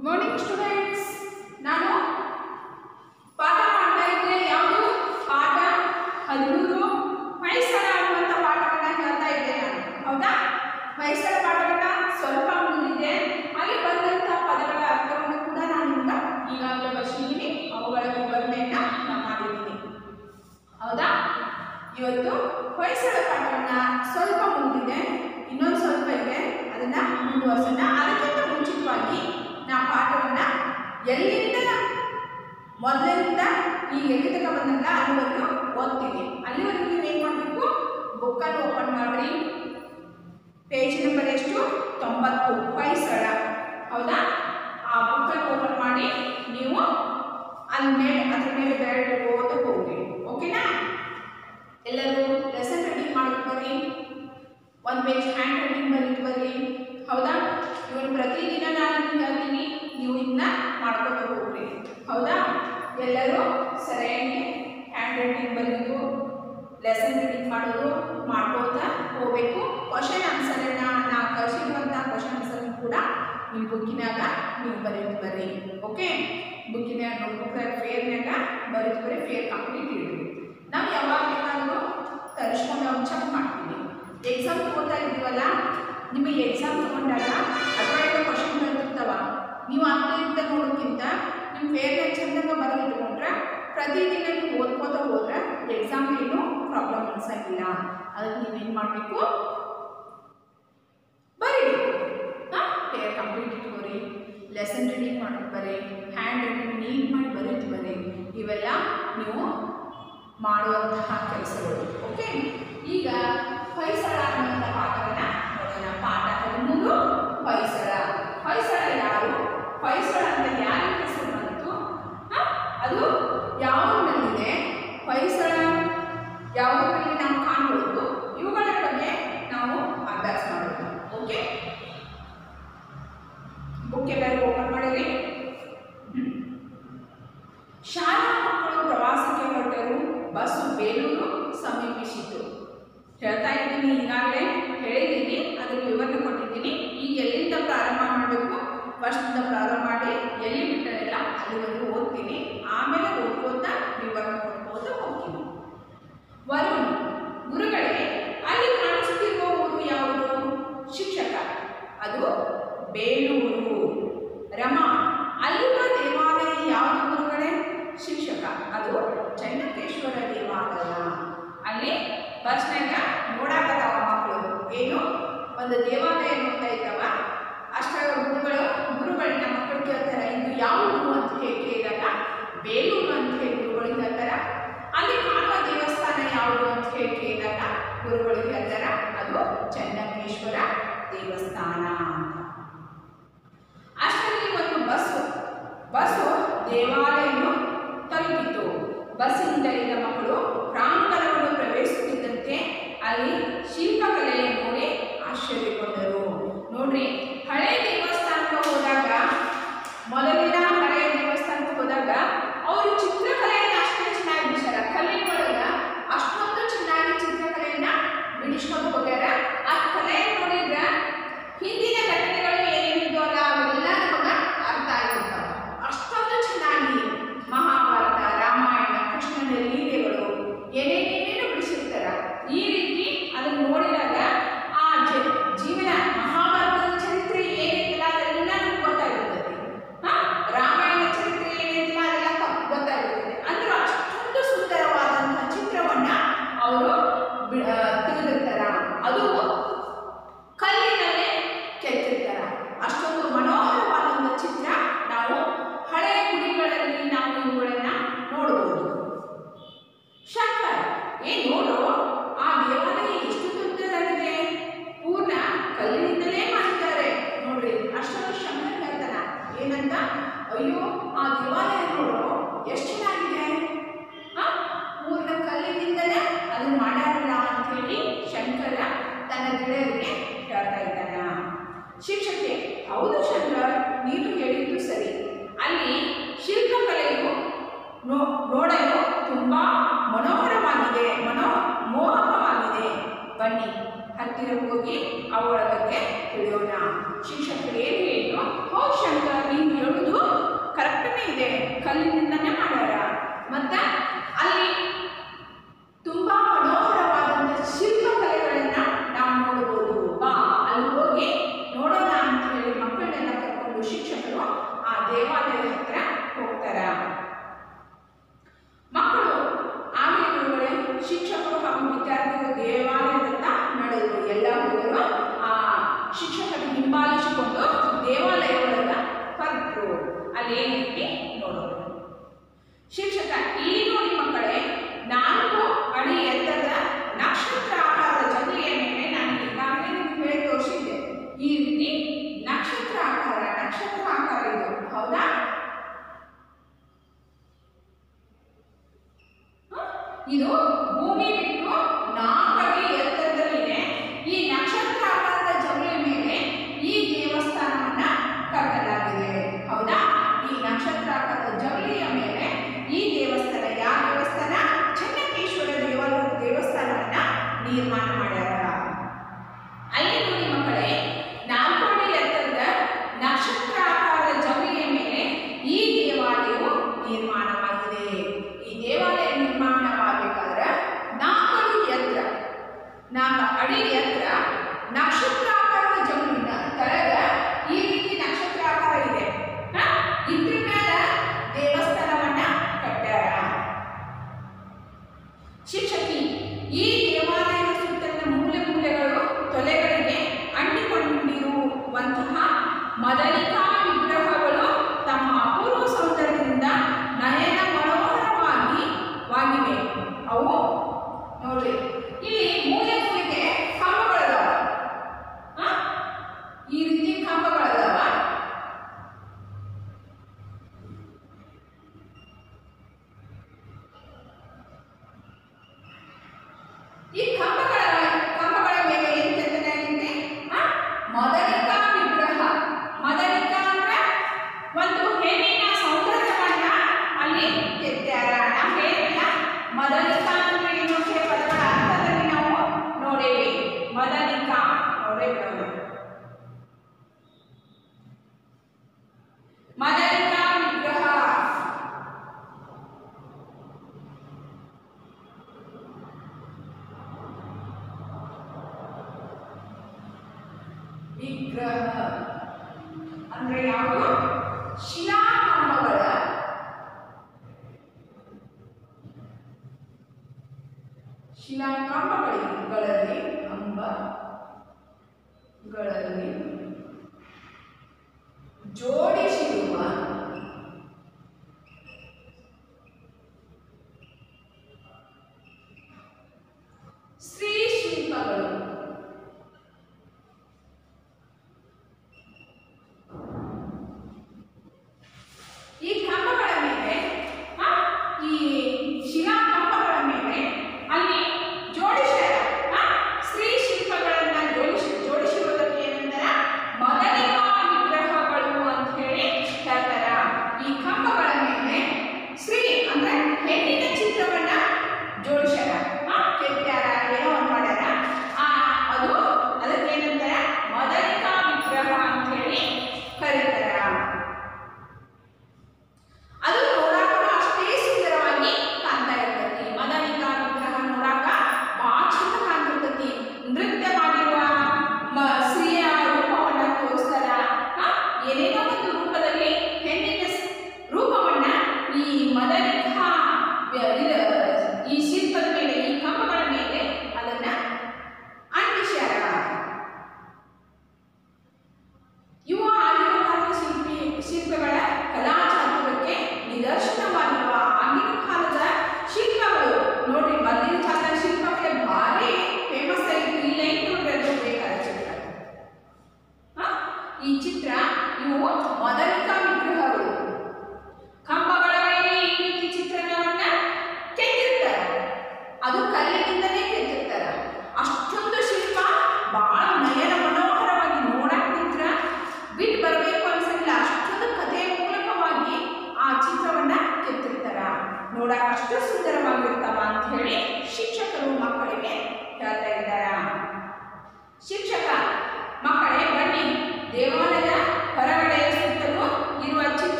Morning students ನಾನು ಪಾಠ ಮಾಡ್ತಾ ಇದ್ದೆ ಯಾವುದು ಪಾಠ ಹದಿಮೂರು ಹೊಯ್ಸಳ ಅನ್ನುವಂಥ ಪಾಠವನ್ನ ಹೇಳ್ತಾ ಇದ್ದೆ ನಾನು ಹೌದಾ ಹೊಯ್ಸಳ ಪಾಠವನ್ನ ಸ್ವಲ್ಪ ಮುಂದಿದೆ ಅಲ್ಲಿ ಬಂದಂಥ ಪದಗಳ ಅರ್ಥವನ್ನು ಕೂಡ ನಾನು ನಿಮ್ಗೆ ಈಗಾಗಲೇ ಬರ್ಸಿದ್ದೀನಿ ಅವುಗಳ ವಿವರಣೆಯನ್ನ ನಾನು ಮಾಡಿದ್ದೀನಿ ಹೌದಾ ಇವತ್ತು ಹೊಯ್ಸಳ ಪಾಠವನ್ನ ಸ್ವಲ್ಪ ಮುಗಿದಿದೆ ಇನ್ನೊಂದು ಸ್ವಲ್ಪ ಇದೆ ಅದನ್ನ ಮುಂದುವರ್ಸೋಣ ಅದಕ್ಕಿಂತ ಮುಂಚಿತವಾಗಿ ನಾ ಪಾಠವನ್ನ ಎಲ್ಲಿಂದ ಮೊದಲಿಂದ ಈ ಎಲ್ಲಿ ತನಕ ಬಂದಲ್ಲ ಅಲ್ಲಿವರೆಗೂ ಓದ್ತೀವಿ ಅಲ್ಲಿವರೆಗೂ ನೀವು ಏನು ಮಾಡಬೇಕು ಬುಕ್ಕನ್ನು ಓಪನ್ ಮಾಡ್ರಿ ಪೇಜ್ ನಂಬರ್ ಎಷ್ಟು ತೊಂಬತ್ತು ಹೊಯ್ಸಳ ಹೌದಾ ಆ ಬುಕ್ಕನ್ನು ಓಪನ್ ಮಾಡಿ ನೀವು ಅಲ್ಲಿ ಮೇಲೆ ಅದ್ರ ಮೇಲೆ ಬೇರೆ ಓದ ಹೋಗ್ರಿ ಓಕೆನಾ ಎಲ್ಲರೂ ಲೆಸನ್ ರೀಡಿಂಗ್ ಮಾಡಕ್ಕೆ ಬರ್ರಿ ಒಂದು ಪೇಜ್ ಹ್ಯಾಂಡ್ ರೈಟಿಂಗ್ ಬರೀತು ಬರ್ರಿ ಹೌದಾ ಇವನು ಪ್ರತಿದಿನ ನಾನು ನಿಮ್ಗೆ ಹೇಳ್ತೀನಿ ನೀವು ಇದನ್ನ ಮಾಡ್ಕೊತ ಹೋಗ್ರಿ ಹೌದಾ ಎಲ್ಲರೂ ಸರಿಯಾಗಿ ಹ್ಯಾಂಡ್ ರೈಟಿಂಗ್ ಬರೆಯೋದು ಲೆಸನ್ ರೀಡಿಂಗ್ ಮಾಡೋದು ಮಾಡ್ಕೋತಾ ಹೋಗ್ಬೇಕು ಕ್ವಶನ್ ಆನ್ಸರನ್ನ ನಾ ಕಳಿಸಿರುವಂಥ ಕ್ವಶನ್ ಆನ್ಸರ್ ಕೂಡ ನಿಮ್ಮ ಬುಕ್ಕಿನಾಗ ನೀವು ಬರೆಯೋದು ಬರ್ರಿ ಓಕೆ ಬುಕ್ಕಿನ ನೋಟ್ಬುಕ್ ಫೇರ್ನಾಗ ಬರೆದು ಬರ್ರಿ ಫೇರ್ ಕಂಪ್ಲೀಟ್ ಇಡ್ರಿ ನಾವು ಯಾವಾಗ ಬೇಕಾದರೂ ತರಿಸ್ಕೊಂಡು ಅವ್ನು ಚೆಕ್ ಮಾಡ್ತೀವಿ ಎಕ್ಸಾಮ್ ತಗೋತಾ ಇದ್ದೀವಲ್ಲ ನಿಮಗೆ ಎಕ್ಸಾಮ್ ತಗೊಂಡಾಗ ಅದರೊಳಗೆ ಕ್ವಶನ್ ಬರ್ತಿರ್ತಾವ ನೀವು ಅಂತ ಇಂತ ನೋಡೋಕ್ಕಿಂತ ನಿಮ್ಮ ಫೇರ್ನ ಚೆಂದಾಗ ಬರೆದಿಟ್ಕೊಂಡ್ರೆ ಪ್ರತಿದಿನ ನೀವು ಓದ್ಕೋತ ಹೋದ್ರೆ ಎಕ್ಸಾಮ್ ಏನು ಪ್ರಾಬ್ಲಮ್ ಅನ್ಸಂಗಿಲ್ಲ ಅದಕ್ಕೆ ನೀವೇನು ಮಾಡಬೇಕು ಬರೀಬೇಕು ಹಾಂ ಫೇರ್ ಕಂಪ್ಲೀಟ್ ಇಟ್ಕೋರಿ ಲೆಸನ್ ರೀಡಿಂಗ್ ಮಾಡೋದು ಬರೀ ಹ್ಯಾಂಡ್ ರೈಟಿಂಗ್ ನೀಟ್ ಮಾಡಿ ಬರೀತು ಬರೀ ಇವೆಲ್ಲ ನೀವು ಮಾಡುವಂತಹ ಕೆಲಸಗಳು ಓಕೆ ಈಗ ಹೊಯ್ಸಳ ಅನ್ನುವಂಥ ಪಾಠವನ್ನ ನೋಡೋಣ ಪಾಠ ಹದಿಮೂರು ಹೊಯ್ಸಳ ಹೊಯ್ಸಳ ಯಾರು ಹೊಯ್ಸಳ ಅಂತ ಯಾರಿಗೆ ಹೆಸರು ಬಂತು ಹ? ಅದು ಯಾವುದರಲ್ಲಿದೆ ಹೊಯ್ಸಳ ಯಾವುದರಲ್ಲಿ ನಾವು ಕಾಣ್ಬೋದು ಇವುಗಳ ಬಗ್ಗೆ ನಾವು ಅಭ್ಯಾಸ ಮಾಡೋಣ ಓಕೆ ಬುಕ್ ಎಲ್ಲರೂ ಓಪನ್ ಮಾಡಿರಿ ಶಾಲಾ ಮಕ್ಕಳು ಪ್ರವಾಸಕ್ಕೆ ಹೊರಟರು ಬಸ್ಸು ಬೇಲೂರು ಸಮೀಪಿಸಿತು ಹೇಳ್ತಾ ಇದ್ದೀನಿ ಈಗಾಗಲೇ ಹೇಳಿದ್ದೀನಿ ಅದರ ವಿವರಣೆ ಕೊಟ್ಟಿದ್ದೀನಿ ಈಗ ಎಲ್ಲಿಂದ ಪ್ರಾರಂಭ ಮಾಡಬೇಕು ಫಸ್ಟಿಂದ ಪ್ರಾರಂಭ ಮಾಡಿ ಎಲ್ಲಿ ಬಿಟ್ಟರೆಲ್ಲ ಅಲ್ಲಿವರೆಗೂ ಓದ್ತೀನಿ ಆಮೇಲೆ ಓದ್ಕೋತಾ ವಿವರಣೆ ಕೊಡ್ಕೋತಾ ಹೋಗ್ತೀನಿ ವರುಣ್ ಗುರುಗಳೇ ಅಲ್ಲಿ ಕಾಣಿಸುತ್ತಿರುವ ಊರು ಯಾವುದು ಶಿಕ್ಷಕ ಅದು ಬೇಲೂರು ರಮಾ ಅಲ್ಲಿರುವ ದೇವಾಲಯ ಯಾವುದು ಗುರುಗಳೇ ಶಿಕ್ಷಕ ಅದು ಚನ್ನಕೇಶ್ವರ ದೇವಾಲಯ ಅಲ್ಲಿ ಬಸ್ನಾಗ ನೋಡಾಕತ್ತಾವ ಮಕ್ಕಳು ಏನು ಒಂದು ದೇವಾಲಯ ನೋಡ್ತಾ ಇದ್ದಾವ ಅಷ್ಟಾಗ ಗುರುಗಳು ಗುರುಗಳನ್ನ ಮಕ್ಕಳು ಕೇಳ್ತಾರೆ ಇದು ಯಾವ ಊರು ಅಂತ ಹೇಳಿ ಕೇಳಿದಾಗ ಬೇಲೂರು ಅಂತ ಹೇಳಿ ಗುರುಗಳು ಹೇಳ್ತಾರ ಅಲ್ಲಿ ಕಾಣುವ ದೇವಸ್ಥಾನ ಯಾವುದು ಅಂತ ಹೇಳಿ ಕೇಳಿದಾಗ ಗುರುಗಳು ಹೇಳ್ತಾರ ಅದು ಚನ್ನಕೇಶ್ವರ ದೇವಸ್ಥಾನ ಅಂತ ಅಷ್ಟರಲ್ಲಿ ಒಂದು ಬಸ್ಸು ಬಸ್ಸು ದೇವಾಲಯವನ್ನು ತಲುಪಿತು ಬಸ್ಸಿನಿಂದ ಇದ್ದ ಮಕ್ಕಳು ಪ್ರಾಂಗಣವನ್ನು ಪ್ರವೇಶಿಸುತ್ತಿದ್ದಂತೆ ಅಲ್ಲಿ ಶಿಲ್ಪಕಲೆಯನ್ನು ನೋಡಿ ಆಶ್ಚರ್ಯಗೊಂಡರು ನೋಡ್ರಿ ಹಳೆ ದೇವಸ್ಥಾನಕ್ಕೆ ಹೋದಾಗ ಮೊದಲಿನ ಹಳೆಯ ದೇವಸ್ಥಾನಕ್ಕೆ ಹೋದಾಗ ಅವರು ಚಿತ್ರಕಲೆಯನ್ನು ಅಷ್ಟೇ ಚೆನ್ನಾಗಿ ಬಿಡಿಸ್ಯಾರ ಕಲೆಯೊಳಗ ಅಷ್ಟೊಂದು ಚೆನ್ನಾಗಿ ಚಿತ್ರಕಲೆಯನ್ನ ಬಿಡಿಸ್ಕೊಂಡು ಹೋಗ್ಯಾರ ಆ ಕಲೆ ನೋಡಿದ್ರ ಹಿಂದಿನ ಘಟನೆಗಳು ಏನೇನಿದ್ವಲ್ಲ ಅವೆಲ್ಲ ನಮಗ ಅರ್ಥ ಆಗಿರ್ತಾವ ಅಷ್ಟೊಂದು ಚೆನ್ನಾಗಿ ಮಹಾಭಾರತ ರಾಮಾಯಣ ಕೃಷ್ಣನ ಲೀಲೆಗಳು ಏನೇನೇನೇನು ಬಿಡಿಸಿರ್ತಾರ ಈ ರೀತಿ ಅದನ್ನು ನೋಡಿದಾಗ ಆ ಜ- ಜೀವನ ಮಹಾಭಾರತದ ಚರಿತ್ರೆ ಏನಿಲ್ಲ ಅದೆಲ್ಲ ನಮ್ಗೆ ಗೊತ್ತಾಗಿರ್ತದೆ ಹಾ ರಾಮಾಯಣ ಚರಿತ್ರೆ ಏನಿಲ್ಲ ಅದೆಲ್ಲ ಕ- ಗೊತ್ತಾಗಿರ್ತದೆ ಅಂದ್ರೆ ಅಷ್ಟೊಂದು ಸುಂದರವಾದಂತಹ ಚಿತ್ರವನ್ನ ಅವರು ತೆಗೆದಿರ್ತಾರ ಅದು ಕಲ್ಲಿನಲ್ಲೇ ಕೆತ್ತಿರ್ತಾರ ಅಷ್ಟೊಂದು ಮನೋಹರವಾದಂಥ ಚಿತ್ರ ನಾವು ಹಳೆಯ ಗುಡಿಗಳಲ್ಲಿ ನಾವು ಇವುಗಳನ್ನ ನೋಡಬಹುದು ಶಂಕರ್ ಏ ನೋಡು ಆ ದೇವಾಲಯ ಎಷ್ಟು ದೊಡ್ಡದಾಗಿದೆ ಪೂರ್ಣ ಕಲ್ಲಿನಿಂದಲೇ ಮಾಡಿದ್ದಾರೆ ನೋಡ್ರಿ ಅಷ್ಟೊಂದು ಶಂಕರ್ ಹೇಳ್ತಾನ ಏನಂತ ಅಯ್ಯೋ ಆ ದೇವಾಲಯ ನೋಡು ಎಷ್ಟು ಚೆನ್ನಾಗಿದೆ ಆ, ಪೂರ್ಣ ಕಲ್ಲಿನಿಂದಲೇ ಅದನ್ನ ಮಾಡ್ಯಾರಲ್ಲ ಅಂತ ಹೇಳಿ ಶಂಕರ ತನ್ನ ಗೆಳೆಯರಿಗೆ ಹೇಳ್ತಾ ಇದ್ದಾನ ಶಿಕ್ಷಕಿ ಹೌದು ಶಂಕರ್ ನೀನು ಹೇಳಿದ್ದು ಸರಿ ಅಲ್ಲಿ ಶಿಲ್ಪಕಲೆಯು ನೋ- ನೋಡಲು ತುಂಬಾ ಮನೋಹರವಾಗಿದೆ ಮನೋ ಮೋಹಕವಾಗಿದೆ ಬನ್ನಿ ಹತ್ತಿರ ಹೋಗಿ ಅವುಗಳ ಬಗ್ಗೆ ತಿಳಿಯೋಣ ಶಿಕ್ಷಕರು ಏನು ಹೇಳಿದ್ರು ಹೌದು ಶಂಕರ್ ನೀನು ಹೇಳು ಅಲ್ಲೇನೈತಿ ನೋಡೋಣ ಶಿಕ್ಷಕ ಇಲ್ಲಿ ನೋಡಿ ಮಕ್ಕಳೇ ನಾಲ್ಕು ಅಡಿ ಎತ್ತರದ ನಕ್ಷತ್ರ ಆಕಾರದ ಜಗುಲಿಯ ಮೇಲೆ ನಾನು ಈಗಾಗಲೇ ನಿಮ್ಗೆ ಹೇಳಿ ತೋರಿಸಿದ್ದೆ ಈ ರೀತಿ ನಕ್ಷತ್ರ ಆಕಾರ ನಕ್ಷತ್ರ ಆಕಾರ ಇದು ಹೌದಾ ಹ? ಇದು ಭೂಮಿ ಬಿಟ್ಟು ನಾಲ್ಕು ಅಡಿ ಎತ್ತರದಲ್ಲಿದೆ ಈ ನಕ್ಷತ್ರ ಆಕಾರದ ಜಗುಲಿಯ ಮೇಲೆ ಈ ದೇವಸ್ಥಾನವನ್ನ ಕಟ್ಟಲಾಗಿದೆ ಹೌದಾ ಈ ನಕ್ಷತ್ರ ಆಕಾರದ ಜಗುಲಿಯ ಮೇಲೆ ಈ ದೇವಸ್ಥಾನ ಯಾವ ದೇವಸ್ಥಾನ ಚೆನ್ನಕೇಶ್ವರ ದೇವ ದೇವಸ್ಥಾನವನ್ನ ನಿರ್ಮಾಣ ಮಾಡ್ಯಾರ ಅಲ್ಲಿ ನೋಡಿ ಮಕ್ಕಳೇ ನಾಲ್ಕು ಅಡಿ ಎತ್ತರದ ನಕ್ಷತ್ರ ಆಕಾರದ ಜಗುಲಿಯ ಮೇಲೆ ಈ ದೇವಾಲಯವು ನಿರ್ಮಾಣವಾಗಿದೆ ಈ ದೇವಾಲಯ ನಿರ್ಮಾಣವಾಗಬೇಕಾದ್ರೆ ನಾಲ್ಕು ಅಡಿ ಎತ್ತರ ನಾಲ್ಕು ಅಡಿ ಎತ್ತರ ನಕ್ಷತ್ರ ಆಕಾರದ ಜಗುಲಿನ ತಳಗ ಈ ರೀತಿ ನಕ್ಷತ್ರ ಆಕಾರ ಇದೆ ಹ? ಇದ್ರ ಮೇಲೆ ದೇವಸ್ಥಾನವನ್ನ ಕಟ್ಟಾರ ಶಿಕ್ಷಕಿ ಈ ದೇವಾಲಯದ ಸುತ್ತಲಿನ ಮೂಲೆ ಮೂಲೆಗಳು ತೊಲೆಗಳಿಗೆ ಅಂಟಿಕೊಂಡಿರುವಂತಹ ಮದನಿಕಾ ವಿಗ್ರಹಗಳು ತಮ್ಮ ಅಪೂರ್ವ ಸೌಂದರ್ಯದಿಂದ ನಯನ ಮನೋಹರವಾಗಿ ವಾಗಿವೆ ಅವು ನೋಡ್ರಿ ಇಲ್ಲಿ ಮೂಲೆ ಮೂಲೆಗೆ ಕಂಬಗಳದಾವ ಹ? ಈ ರೀತಿ ಕಂಬಗಳದಾವ ಈ ಕಂಬಗಳ ಕಂಬಗಳ ಮೇಲೆ ಏನು ಕೆತ್ತನೆಯಾಗಿದೆ ಆ? ಮದನಿಕಾ ವಿಗ್ರಹ ಮದನಿಕಾ ಅಂದ್ರೆ ಒಂದು ಹೆಣ್ಣಿನ ಸೌಂದರ್ಯವನ್ನ ಅಲ್ಲಿ ಕೆತ್ತಾರ ನಾವು ಹೇಳಿಲ್ಲ ಮದನಿಕಾ ಅಂದ್ರೆ ಏನು ಅಂತ ಪದಗಳ ಅರ್ಥದಲ್ಲಿ ನಾವು ನೋಡೇವಿ ಮದನಿಕಾ ನೋಡೇವಿ ನಾವು ಮದನಿಕಾ ವಿಗ್ರಹ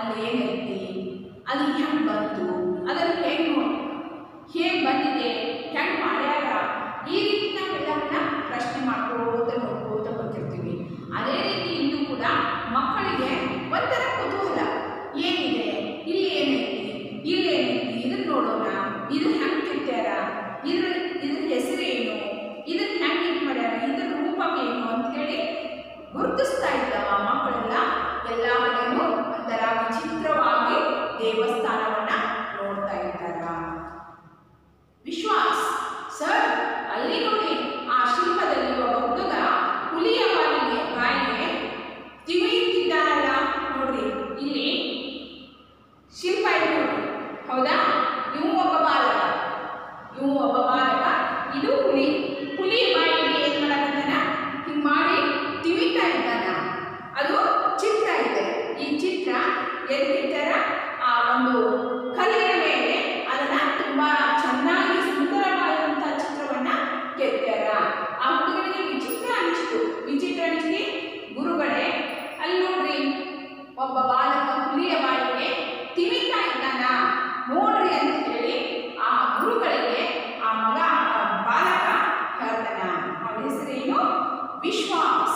ಅಲ್ಲಿ ಏನೈತಿ ಅದು ಹೆಂಗೆ ಬಂತು ಅದನ್ನು ಹೇಗೆ ನೋಡಿ ಹೇಗೆ ಬಂದಿದೆ ಹೆಂಗೆ ಮಾಡ್ಯಾರ ಈ ರೀತಿ ನಾವೆಲ್ಲವನ್ನ ಪ್ರಶ್ನೆ ಮಾಡ್ಕೋತ ನೋಡ್ಕೋತ ಬರ್ತಿರ್ತೀವಿ ಅದೇ ರೀತಿ ಇಲ್ಲೂ ಕೂಡ ಮಕ್ಕಳಿಗೆ ಒಂಥರ ಕುತೂಹಲ ಏನಿದೆ ಇಲ್ಲಿ ಏನೈತಿ ಇಲ್ಲಿ ಏನೈತಿ ಇದನ್ನ ನೋಡೋಣ ಇದು ಹೆಂಗೆ ಕೆತ್ತಾರ ಇದ್ರ ಇದ್ರ ಹೆಸರು ಏನು ಇದನ್ನ ಹೆಂಗೆ ಇದು ಮಾಡ್ಯಾರ ಇದ್ರ ರೂಪ ಏನು ಅಂತ ಹೇಳಿ ಗುರುತಿಸ್ತಾ ಇದ್ದವ ಮಕ್ಕಳೆಲ್ಲ ಎಲ್ಲವನ್ನೂ ಒಂಥರ ವಿಚಿತ್ರವಾಗಿ ದೇವಸ್ಥಾನವನ್ನ ನೋಡ್ತಾ ಇದ್ದಾರ ವಿಶ್ವಾಸ್ ಸರ್ ಅಲ್ಲಿ ನೋಡಿ ಆ ಶಿಲ್ಪದಲ್ಲಿ ಒಬ್ಬ ಹುಡುಗ ಹುಲಿಯ ಬಾಯಿಗೆ ಬಾಯಿಗೆ ತಿವಿಯುತ್ತಿದ್ದಾನಲ್ಲ ನೋಡ್ರಿ ಇಲ್ಲಿ ಶಿಲ್ಪ ಇದೆ ನೋಡ್ರಿ ಹೌದಾ ಇವು ಒಬ್ಬ ಬಾಲಕ ಇವು ಒಬ್ಬ ಬಾಲಕ ಇದು ಹುಲಿ ಹುಲಿ ಬಾಯಿಗೆ ಏನ್ ಮಾಡಕತ್ತಾನ ಹಿಂಗ್ ಮಾಡಿ ತಿವಿತಾ ಇದ್ದಾನ ಅದು ಚಿತ್ರ ಇದೆ ಈ ಚಿತ್ರ ಎಲ್ಲಿದ್ದಾರ ಆ ಒಂದು ಕಲ್ಲಿನ ಮೇಲೆ ಅದನ್ನ ತುಂಬಾ ಚೆನ್ನಾಗಿ ಸುಂದರವಾದಂತಹ ಚಿತ್ರವನ್ನ ಕೆತ್ತಾರ ಆ ಹುಡುಗನಿಗೆ ವಿಚಿತ್ರ ಅನಿಸ್ತು ವಿಚಿತ್ರ ಅನಿಸಿ ಗುರುಗಳೇ ಅಲ್ಲಿ ನೋಡ್ರಿ ಒಬ್ಬ ಬಾಲಕ ಹುಲಿಯ ಬಾಯಿಗೆ ತಿವಿತಾ ಇದ್ದಾನ ನೋಡ್ರಿ ಅಂತ ಹೇಳಿ ಆ ಗುರುಗಳಿಗೆ ಆ ಮಗ ಆ ಬಾಲಕ ಹೇಳ್ತಾನ ಅವನ ಹೆಸರೇನು ವಿಶ್ವಾಸ್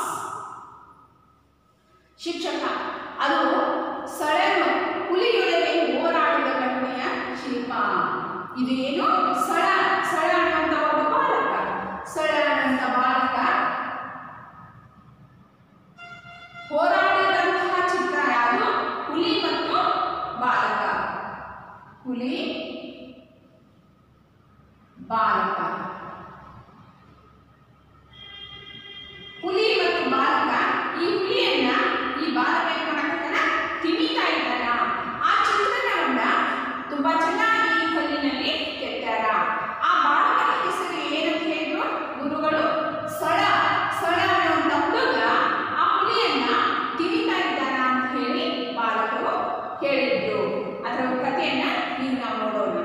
ಶಿಕ್ಷಕ ಅದು ಸಳನು ಹುಲಿಯೊಡನೆ ಹೋರಾಡಿದ ಘಟನೆಯ ಶಿಲ್ಪ ಇದು ಏನು ಸಳ ಸಳ ಅನ್ನುವಂಥ ಒಬ್ಬ ಬಾಲಕ ಸಳ ಅನ್ನುವಂಥ ಬಾಲಕ ಹೋರಾಡಿದಂತಹ ಚಿತ್ರ ಯಾವುದು ಹುಲಿ ಮತ್ತು ಬಾಲಕ ಹುಲಿ ಬಾಲಕ ಹುಲಿ ಮತ್ತು ಬಾಲಕ ಈ ಹುಲಿಯನ್ನ ಈ ಬಾಲಕ ಏನ್ ಮಾಡಕತ್ತಾನ ತಿವಿತಾ ಇದ್ದಾನ ಆ ಚಿತ್ರಣವನ್ನ ತುಂಬಾ ಚೆನ್ನಾಗಿ ಈ ಕಲ್ಲಿನಲ್ಲಿ ಕೆತ್ತಾರ ಆ ಬಾಲಕನ ಹೆಸರು ಏನಂತ ಹೇಳಿದ್ರು ಗುರುಗಳು ಸಳ ಸಳ ಅನ್ನುವಂಥ ಹುಡುಗ ಆ ಹುಲಿಯನ್ನ ತಿವಿತಾ ಇದ್ದಾನ ಅಂತ ಹೇಳಿ ಬಾಲಕರು ಹೇಳಿದ್ರು ಅದರ ಕಥೆಯನ್ನ ಈಗ ನಾವು ನೋಡೋಣ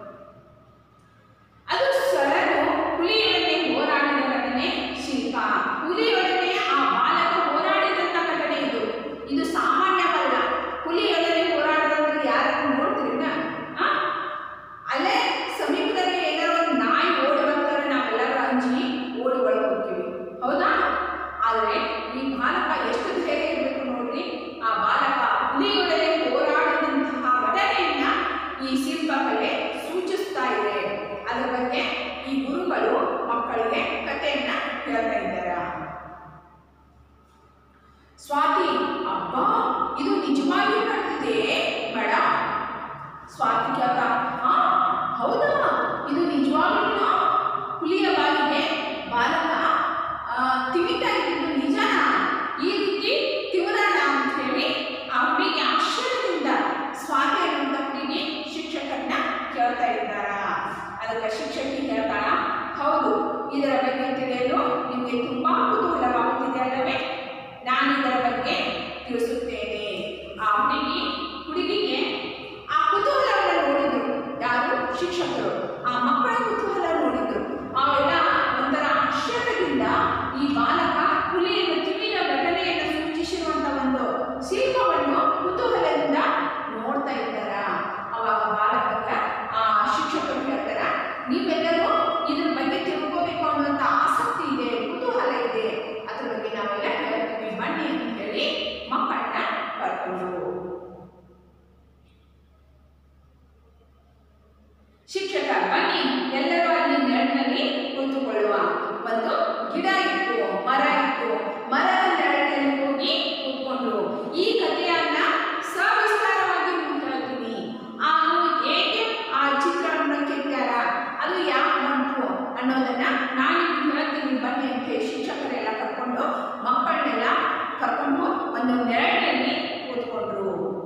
ಅದು ಸರಳು ಹುಲಿಯೊಡನೆ ಹೋರಾಡಿದ ಘಟನೆ ಶಿಲ್ಪ ಹುಲಿಯೊಡನೆ ಆ ಬಾಲಕ ಹೋರಾಡಿದಂತ ಘಟನೆ ಇದು ಇದು ಸಾಮಾನ್ಯವಲ್ಲ ಹುಲಿಯೊಡನೆ ಹೋರಾಡದಂದ್ರೆ ಯಾರನ್ನು ನೋಡ್ತೀರಿನ ಆ? ಅಲ್ಲೇ ಸಮೀಪದಲ್ಲಿ ಏನಾದ್ರು ಒಂದು ನಾಯಿ ಓಡಿ ಬರ್ತಾರೆ ನಾವೆಲ್ಲರೂ ಅಂಜಿ ಓಡಿ ಒಳಗೆ ಹೋಗ್ತೀವಿ ಹೌದಾ ಆದರೆ ಈ ಬಾಲಕ ಎಷ್ಟು ಧೈರ್ಯ ಇರಬೇಕು ನೋಡ್ರಿ ಆ ಬಾಲಕ ಹುಲಿಯೊಡನೆ ಹೋರಾಡಿದಂತಹ ಘಟನೆಯನ್ನ ಈ ಶಿಲ್ಪಕಲೆ ಸೂಚಿಸ್ತಾ ಇದೆ ಅದರ ಬಗ್ಗೆ ಈ ಗುರುಗಳು ಮಕ್ಕಳಿಗೆ ಕಥೆಯನ್ನ ಹೇಳ್ತಾ ಇದ್ದಾರೆ ಸ್ವಾತಿ ಅಬ್ಬಾ ಇದು ನಿಜವಾಗಿಯೂ ನಡೆದಿದೆ ಮೇಡಮ್ ಸ್ವಾತಿ ಕೇಳ್ತಾ ಹಾ ಹೌದಾ ಇದು ನಿಜವಾಗ್ಲೂ ಹುಲಿಯ ಬಾಲಿಗೆ ಬಾಲಕ ಆ, ತಿವಿತಾ ಇದ್ದಿದ್ದು ನಿಜನಾ ಈ ರೀತಿ ತಿವದಾನ ಅಂತ ಹೇಳಿ ಆ ಹುಡುಗಿ ಆಶ್ಚರ್ಯದಿಂದ ಸ್ವಾತಿ ಅನ್ನುವಂಥ ಹುಡುಗಿ ಶಿಕ್ಷಕರನ್ನ ಕೇಳ್ತಾ ಇದ್ದಾರ ಅದಕ್ಕೆ ಶಿಕ್ಷಕಿ ಹೇಳ್ತಾಳ ಹೌದು ಇದರ ಬಗ್ಗೆ ತಿಳಿಯಲು ನಿಮಗೆ ತುಂಬಾ ಕುತೂಹಲವಾಗುತ್ತಿದೆ ಅಲ್ಲವೇ ನಾನು ಇದರ ಬಗ್ಗೆ ತಿಳಿಸುತ್ತೇನೆ ಆ ಹುಡುಗಿ ಹುಡುಗಿಗೆ ಆ ಕುತೂಹಲವನ್ನು ನೋಡಿದ್ರು ಯಾರು ಶಿಕ್ಷಕರು ಆ ಮಕ್ಕಳ ಕುತೂಹಲ ನೋಡಿದ್ರು ಅವೆಲ್ಲ ಒಂಥರ ಆಶ್ಚರ್ಯದಿಂದ ಈ ಬಾಲಕ ಹುಲಿಯನ್ನು ತಿವಿಯ ಘಟನೆಯನ್ನು ಸೂಚಿಸಿರುವಂತ ಒಂದು ಶಿಲ್ಪವನ್ನು ಕುತೂಹಲದಿಂದ ನೋಡ್ತಾ ಇದ್ದಾರ ಅವಾಗ ಬಾಲಕಗ ಆ ಶಿಕ್ಷಕರು ಹೇಳ್ತಾರ ನೀವೆಲ್ಲರೂ ಇದ್ರ ಬಗ್ಗೆ ತಿಳ್ಕೋಬೇಕು ಅನ್ನುವಂಥ ಆಸಕ್ತಿ ಇದೆ ಕುತೂಹಲ ಇದೆ ಅದ್ರ ಬಗ್ಗೆ ನಾವೆಲ್ಲ ಹೇಳ್ತೀವಿ ಬನ್ನಿ ಅಂತ ಹೇಳಿ ಮಕ್ಕಳನ್ನ ಕರ್ಕೊಂಡು ಶಿಕ್ಷಕ ಬನ್ನಿ ಎಲ್ಲರೂ ಅಲ್ಲಿ ನೆರಳಿನಲ್ಲಿ ಕುಳಿತುಕೊಳ್ಳುವ ಒಂದು ಗಿಡ ಇತ್ತು ಮರ ಇತ್ತು ಮರದ ನೆರಳಿನಲ್ಲಿ ಹೋಗಿ ಕೂತ್ಕೊಂಡ್ರು ಈ ಕಥೆಯನ್ನ ಸವಿಸ್ತಾರವಾಗಿ ನಿಮ್ಗೆ ಹೇಳ್ತೀನಿ ಅದು ಏಕೆ ಆ ಚಿತ್ರವನ್ನು ಕೆತ್ತಾರ ಅದು ಯಾಕೆ ಬಂತು ಅನ್ನೋದನ್ನ ನಾನು ನಿಮ್ಗೆ ಹೇಳ್ತೀನಿ ಬನ್ನಿ ಅಂತ ಹೇಳಿ ಶಿಕ್ಷಕರೆಲ್ಲ ಕರ್ಕೊಂಡು ಮಕ್ಕಳನ್ನೆಲ್ಲ ಕರ್ಕೊಂಡು ಒಂದು ನೆರಳಿನಲ್ಲಿ ಕೂತ್ಕೊಂಡ್ರು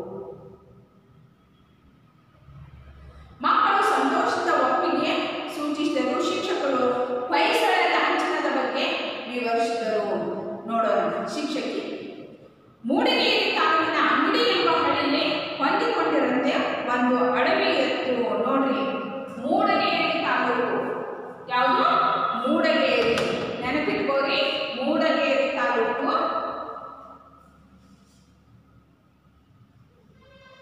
ಮಕ್ಕಳು ಸಂತೋಷದ ಒಪ್ಪಿಗೆ ಸೂಚಿಸಿದರು ಶಿಕ್ಷಕರು ಹೊಯ್ಸಳ ಲಾಂಛನದ ಬಗ್ಗೆ ವಿವರಿಸಿದರು ನೋಡೋಣ ಶಿಕ್ಷಕಿ ಮೂಡಿಗೆರೆ ತಾಲೂಕಿನ ಅಂಗಡಿ ಎಂಬ ಹಳ್ಳಿಯಲ್ಲಿ ಹೊಂದಿಕೊಂಡಿರಂತೆ ಒಂದು ಅಡವಿ ಇತ್ತು ನೋಡ್ರಿ ಮೂಡಗೇರಿ ತಾಲೂಕು ಯಾವುದು ಮೂಡಗೇರಿ ನೆನಪಿಟ್ಕೋರಿ ಮೂಡಗೇರಿ ತಾಲೂಕು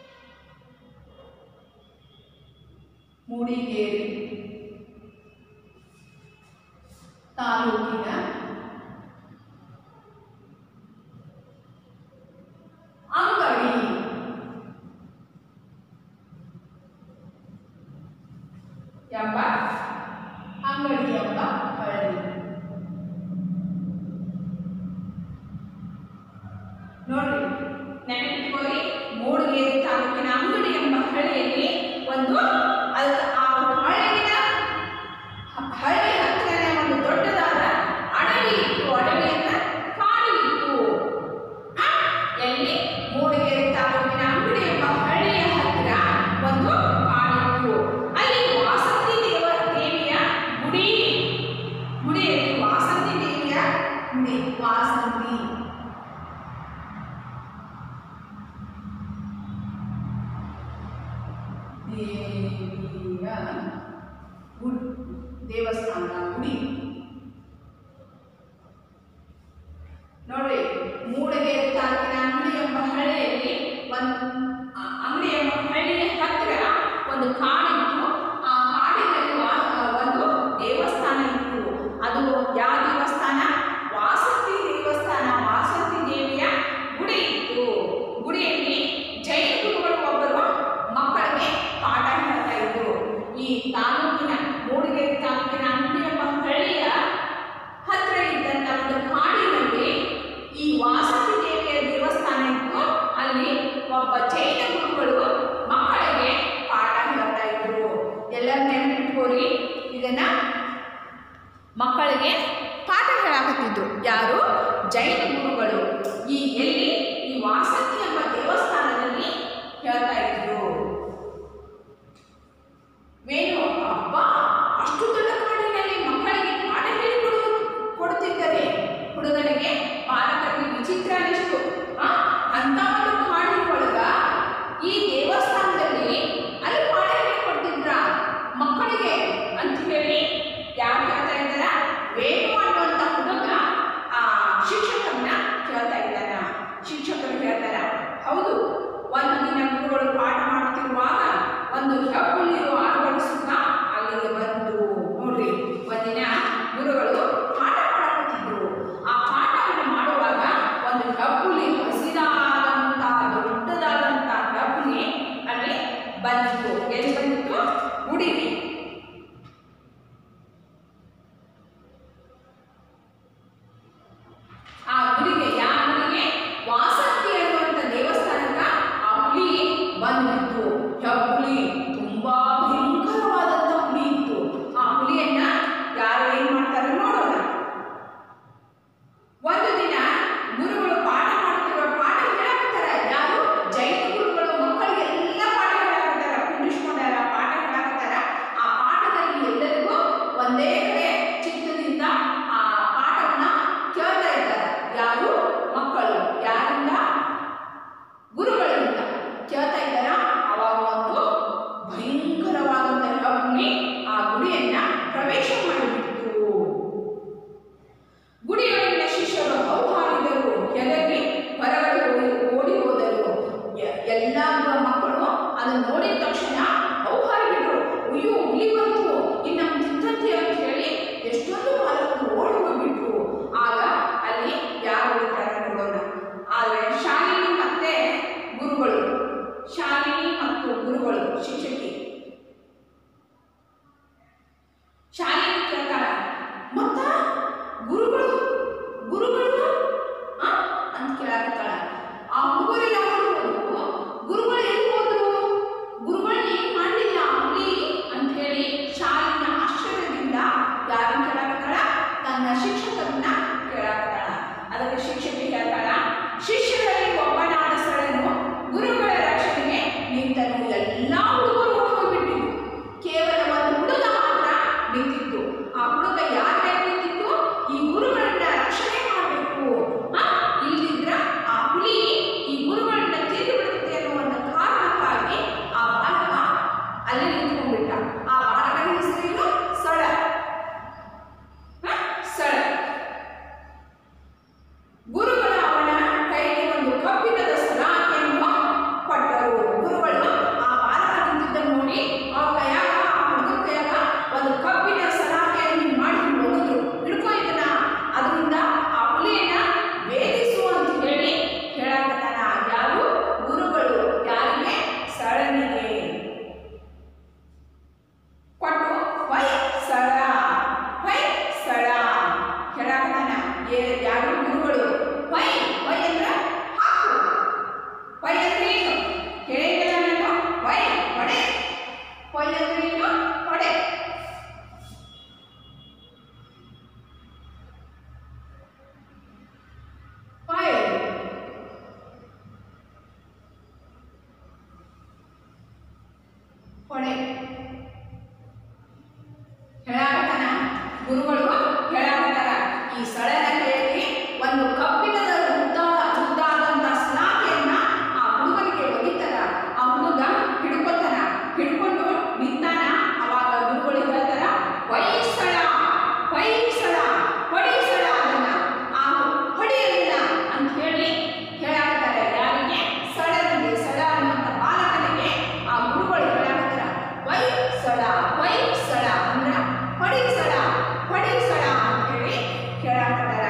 ಮೂಡಿಗೇರಿ ತಾಲೂಕಿನ ಅಂಗಡಿ ಎಂಬ ಅಂಗಡಿ ಎಂಬ ಹಳ್ಳಿ ನೋಡ್ರಿ ನೆನಪಿಟ್ಕೊಳ್ಳಿ ಮೂಡಿಗೇರಿ ತಾಲೂಕಿನ ಅಂಗಡಿ ಎಂಬ ಹಳ್ಳಿಯಲ್ಲಿ ಒಂದು ಅದ್ ಆ ಹಳ್ಳಿಯ ಹ- ಹಳ್ಳಿ ಹತ್ತಿರನೇ ಒಂದು ದೊಡ್ಡದಾದ ಅಡವಿ ಇತ್ತು ಅಡವಿಯನ್ನ ಕಾಡು ಇತ್ತು ಆ, ಎಲ್ಲಿ ಮೂಡಿಗೆರೆ ತಾಲೂಕಿನ ಅಂಗಡಿ ಎಂಬ ಹಳ್ಳಿಯ ಹತ್ತಿರ ಒಂದು ಕಾಡಿತ್ತು ಅಲ್ಲಿ ವಾಸಂತಿ ದೇವ ದೇವಿಯ ಗುಡಿ ಗುಡಿಯಲ್ಲಿ ವಾಸಂತಿ ದೇವಿಯ ಗುಡಿ ವಾಸಂತಿ ದೇವಿಯ ಗುಡಿ ದೇವಸ್ಥಾನ ಗುಡಿ ನೋಡ್ರಿ ಮೂಡಗೆರೆ ತಾಲೂಕಿನ ಅಂಗಡಿ ಎಂಬ ಹಳ್ಳಿಯಲ್ಲಿ ಒಂದು ಅಂಗಡಿ ಎಂಬ ಹಳ್ಳಿಯ ಹತ್ತಿರ ಒಂದು ಕಾಡಿತ್ತು ಆ ಕಾಡಿನಲ್ಲಿ ವಾ- ಒಂದು ದೇವಸ್ಥಾನ ಇತ್ತು ಅದು ಯಾವ ದೇವಸ್ಥಾನ ವಾಸಂತಿ ದೇವಸ್ಥಾನ ವಾಸಂತಿ ದೇವಿಯ ಗುಡಿ ಇತ್ತು ಗುಡಿಯಲ್ಲಿ ಜೈನ ಗುರುಗಳು ಒಬ್ಬರು ಮಕ್ಕಳಿಗೆ ಪಾಠ ಹೇಳ್ತಾ ಇದ್ರು ಈ ತಾಲೂಕಿನ ಮೂಡಿಗೆರೆ ತಾಲೂಕಿನ ಅಂಗಡಿ ಎಂಬ ಹಳ್ಳಿಯ ಹತ್ರ ಇದ್ದಂತ ಒಂದು ಕಾಡಿನಲ್ಲಿ ಈ ವಾಸಂತಿ ದೇವಿಯ ದೇವಸ್ಥಾನ ಇತ್ತು ಅಲ್ಲಿ ಒಬ್ಬ ಜೈನ ಗುರುಗಳು ಮಕ್ಕಳಿಗೆ ಪಾಠ ಹೇಳ್ತಾ ಇದ್ರು ಎಲ್ಲರೂ ನೆನಪಿಟ್ಕೋರಿ ಇದನ್ನ ಮಕ್ಕಳಿಗೆ ಪಾಠ ಹೇಳಾಕತ್ತಿದ್ರು ಯಾರು ಜೈನ ಗುರುಗಳು ಈ ಎಲ್ಲಿ ಈ ವಾಸಂತಿ ಎಂಬ ದೇವಸ್ಥಾನದಲ್ಲಿ ಹೇಳ್ತಾ ಇದ್ರು ವೇಣು ಅಪ್ಪ ಅಷ್ಟು ದೊಡ್ಡ ಕಾಡಿನಲ್ಲಿ ಮಕ್ಕಳಿಗೆ ಪಾಠ ಹೇಳಿಕೊಡು ಕೊಡುತ್ತಿದ್ದರೆ ಹುಡುಗನಿಗೆ ಪಾಲಕರಿಗೆ ವಿಚಿತ್ರ ಅನಿಸ್ತು ಆ, ಅಂತ ಒಂದು ಕಾಡಿನ ಒಳಗ ಈ ದೇವಸ್ಥಾನದಲ್ಲಿ ಅಲ್ಲಿ ಪಾಠ ಹೇಳಿಕೊಡ್ತಿದ್ರ ಮಕ್ಕಳಿಗೆ ಅಂತ ಹೇಳಿ ಯಾರು ಕೇಳ್ತಾ ಇದ್ದಾರ ವೇಣು ಅನ್ನುವಂಥ ಹುಡುಗ ಆ ಶಿಕ್ಷಕರನ್ನ ಕೇಳ್ತಾ ಇದ್ದಾನ ಶಿಕ್ಷಕರು ಹೇಳ್ತಾರ ಹೌದು ಒಂದು ದಿನ ಗುರುಗಳು ಪಾಠ ಮಾಡುತ್ತಿರುವಾಗ ಒಂದು ಹೆಬ್ಬುಲಿರು ಆರ್ಭಟಿಸುತ್ತಾ ಅಲ್ಲಿಗೆ ಬಂತು ನೋಡ್ರಿ ಒಂದಿನ ಗುರುಗಳು ಪಾಠ ಮಾಡುತ್ತಿದ್ರು ಆ ಪಾಠವನ್ನು ಮಾಡುವಾಗ ಒಂದು ಹೆಬ್ಬುಲಿ ಹಸಿರಾದಂತ ದೊಡ್ಡದಾದಂತ ಹೆಬ್ಬುಲಿ ಅಲ್ಲಿ ಬಂದಿತ್ತು ಎಲ್ಲಿ ಬಂದಿತ್ತು ಗುಡಿಗೆ ಆ ಗುಡಿಗೆ ಯಾವ ಗುಡಿಗೆ ವಾಸಂತಿ ಅನ್ನುವಂಥ ದೇವಸ್ಥಾನಕ್ಕ ಆ ಹುಲಿ ಬಂದಿತ್ತು ಹುಲಿ ತುಂಬಾ ಭಯಂಕರವಾದಂಥ ಹುಲಿ ಇತ್ತು ಆ ಹುಲಿಯನ್ನ ಯಾರು ಏನ್ ಮಾಡ್ತಾರೆ ನೋಡೋಣ ಒಂದು ದಿನ ಗುರುಗಳು ಪಾಠ ಮಾಡ್ತಿರೋ ಪಾಠ ಹೇಳಕತ್ತಾರ ಯಾರು ಜೈನ ಗುರುಗಳು ಮಕ್ಕಳಿಗೆ ಎಲ್ಲ ಪಾಠ ಹೇಳಕತ್ತಾರ ಕುಂಡಿಸ್ಕೊಂಡಾರ ಪಾಠ ಹೇಳಕತ್ತಾರ ಆ ಪಾಠದಲ್ಲಿ ಎಲ್ಲರಿಗೂ ಒಂದೇ ಕಡೆ ಚಿತ್ತದಿಂದ ಆ ಪಾಠವನ್ನ ಕೇಳ್ತಾ ಇದ್ದಾರೆ ಯಾರು ಮಕ್ಕಳು ಯಾರಿಂದ ಗುರುಗಳಿಂದ ಕೇಳ್ತಾ ಇದ್ದಾರ ಅವಾಗ ಒಂದು ಭಯಂಕರವಾದಂತಹ ಹುಲಿ ಆ ಗುಡಿಯನ್ನ ಪ್ರವೇಶ ಮಾಡಿಬಿಟ್ಟು ಗುಡಿಯೊಳಗಿನ ಶಿಷ್ಯರು ಹೌಹಾರಿದರು ಎದರಿ ಹೊರಗಡೆ ಓಡಿ ಓಡಿ ಹೋದರು ಎ- ಎಲ್ಲ ಮಕ್ಕಳು ಅದನ್ನ ನೋಡಿದ ತಕ್ಷಣ ಹೌಹಾರಿಬಿಟ್ರು ಅಯ್ಯೋ ಹುಲಿ ಬಂತು ಇನ್ನು ನಮ್ಮ ತಿಂತಂತೆ ಅಂತ ಹೇಳಿ ಎಷ್ಟೊಂದು ಬಾಲಕರು ಓಡಿ ಹೋಗ್ಬಿಟ್ರು ಆಗ ಅಲ್ಲಿ ಯಾರು ಉಳಿತಾರೆ ನೋಡೋಣ ಆದರೆ ಶಾಲಿನಿ ಮತ್ತೆ ಗುರುಗಳು ಶಾಲಿನಿ ಮತ್ತು ಗುರುಗಳು ಶಿಕ್ಷಕಿ ಶಾಲಿನಿ ಕೇಳ್ತಾಳ ಮತ್ತ ಗುರುಗಳು ಗುರುಗಳು ಆ ಅಂತ ಕೇಳಾಕತ್ತಾಳ ಆ ಹುಡುಗರೆಲ್ಲ ಹೋದ್ರು ಗುರುಗಳು ಎಲ್ಲಿ ಹೋದ್ರು ಗುರುಗಳು ಏನ್ ಮಾಡಲಿಲ್ಲ ಹುಲಿ ಅಂತ ಹೇಳಿ ಶಾಲಿನ ಆಶ್ಚರ್ಯದಿಂದ ಯಾರನ್ನ ಕೇಳಾಕತ್ತಾಳ ತನ್ನ ಶಿಕ್ಷಕರನ್ನ ಕೇಳಾಕತ್ತಾಳ ಅದಕ್ಕೆ ಶಿಕ್ಷಕಿ ಹೇಳ್ತಾಳ ಶಿಷ್ಯರಲ್ಲಿ ಒಬ್ಬನಾದ ಸಳನು ಗುರುಗಳ ರಕ್ಷಣೆಗೆ ನಿಂತನು ಎಲ್ಲಾ ಹುಡುಗರು ಹೇಳಿದ್ದಲ್ಲ ನಾನು ವೈ ಹೊಡೆ ಹೊಯ್ ಅಂದ್ರೆ ಏನು ಹೊಡೆ ಹೊಯ್ ಹೊಡೆ ಹೇಳಾಕತ್ತಾನ ಗುರುಗಳು ಹೇಳಾಕತ್ತಾರ ಈ ಸಳನಕೆಯಲ್ಲಿ ಒಂದು ಕಬ್ಬಿಣದ ಉದ್ದ ಉದ್ದಾದಂತ ಸಲಾಕೆಯನ್ನ ಆ ಹುಡುಗನಿಗೆ ಒಗಿತಾರ ಆ ಹುಡುಗ ಹಿಡ್ಕೊತಾನ ಹಿಡ್ಕೊಂಡು ನಿಂತಾನ ಅವಾಗ ಗುರುಗಳು ಹೇಳ್ತಾರ ವೈಸಳ ವೈಸಳ ಹೊಡಿಸಳ ಅದನ್ನ ಆ ಹೊಡೆಯಲಿಲ್ಲ ಅಂತ ಹೇಳಿ ಹೇಳಾಕತ್ತಾರೆ ಯಾರಿಗೆ ಸಳನಿಗೆ ಸಳ ಅನ್ನುವಂಥ ಬಾಲಕನಿಗೆ ಆ ಗುರುಗಳು ಹೇಳಾಕತ್ತಾರ ವೈ ಸಳ ವೈ ಸಳ ಅಂದ್ರ ಹೊಡಿಸಳ ಹೊಡಿಸಳ ಅಂತ ಹೇಳಿ ಹೇಳಾಕತ್ತಾರ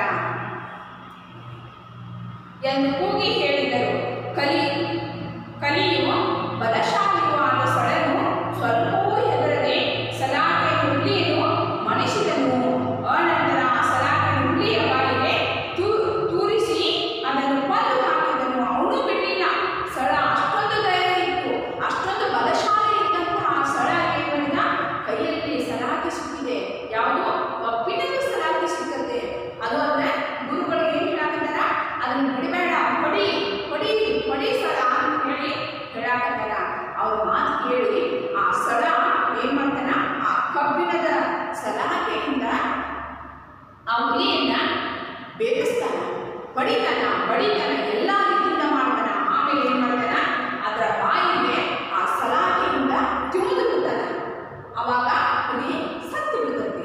ಎಂದು ಕೂಗಿ ಹೇಳಿದರು ಕಲಿ ಕಲಿಯು ಬಲಶಾಲಿಯೂ ಆದ ಸೊಳೆನು ಸ್ವಲ್ಪವೂ ಹೆದರದೆ ಸಲಾಕೆ ಹುಲ್ಲಿಯನ್ನು ಮಣಿಸಿದನು ಅನಂತರ ಆ ಸಲಾಕೆ ಹುಲ್ಲಿಯ ಬಾಯಿಗೆ ತೂ ತೂರಿಸಿ ಅದನ್ನು ಕೊಂದು ಹಾಕಿದನು ಅವನು ಬಿಡಲಿಲ್ಲ ಸಳ ಅಷ್ಟೊಂದು ಧೈರ್ಯ ಇತ್ತು ಅಷ್ಟೊಂದು ಬಲಶಾಲಿ ಇದ್ದಂತಹ ಆ ಸಳ ಏನ್ ಮಾಡಿದ ಕೈಯಲ್ಲಿ ಸಲಾಕೆ ಸಿಕ್ಕಿದೆ ಯಾವುದು ಕಬ್ಬಿಣದ ಸಲಾಕೆ ಸಿಕ್ಕತ್ತೆ ಅದು ಅಂದ್ರೆ ಗುರುಗಳು ಏನ್ ಹೇಳಾಕತ್ತಾರ ಅದನ್ನ ಬಿಡಬೇಡ ಹೊಡಿ ಹೊಡಿ ಹೊಡಿ ಸಳ ಅಂತ ಹೇಳಿ ಹೇಳಾಕತ್ತಾರ ಅವ್ರ ಮಾತು ಕೇಳಿ ಆ ಸಳ ಏನ್ ಮಾಡ್ತಾನ ಆ ಕಬ್ಬಿಣದ ಸಲಾಕೆಯಿಂದ ಆ ಹುಲಿಯನ್ನ ಬೇಕಿಸ್ತಾನ ಬಡಿತಾನ ಬಡಿತಾನ ಎಲ್ಲ ರೀತಿಯಿಂದ ಮಾಡ್ತಾನ ಆಮೇಲೆ ಏನ್ ಮಾಡ್ತಾನ ಅದರ ಬಾಯಿಗೆ ಆ ಸಲಾಕೆಯಿಂದ ತಿವಿದು ಬಿಡ್ತಾನ ಅವಾಗ ಹುಲಿ ಸತ್ತು ಬಿಡ್ತೈತಿ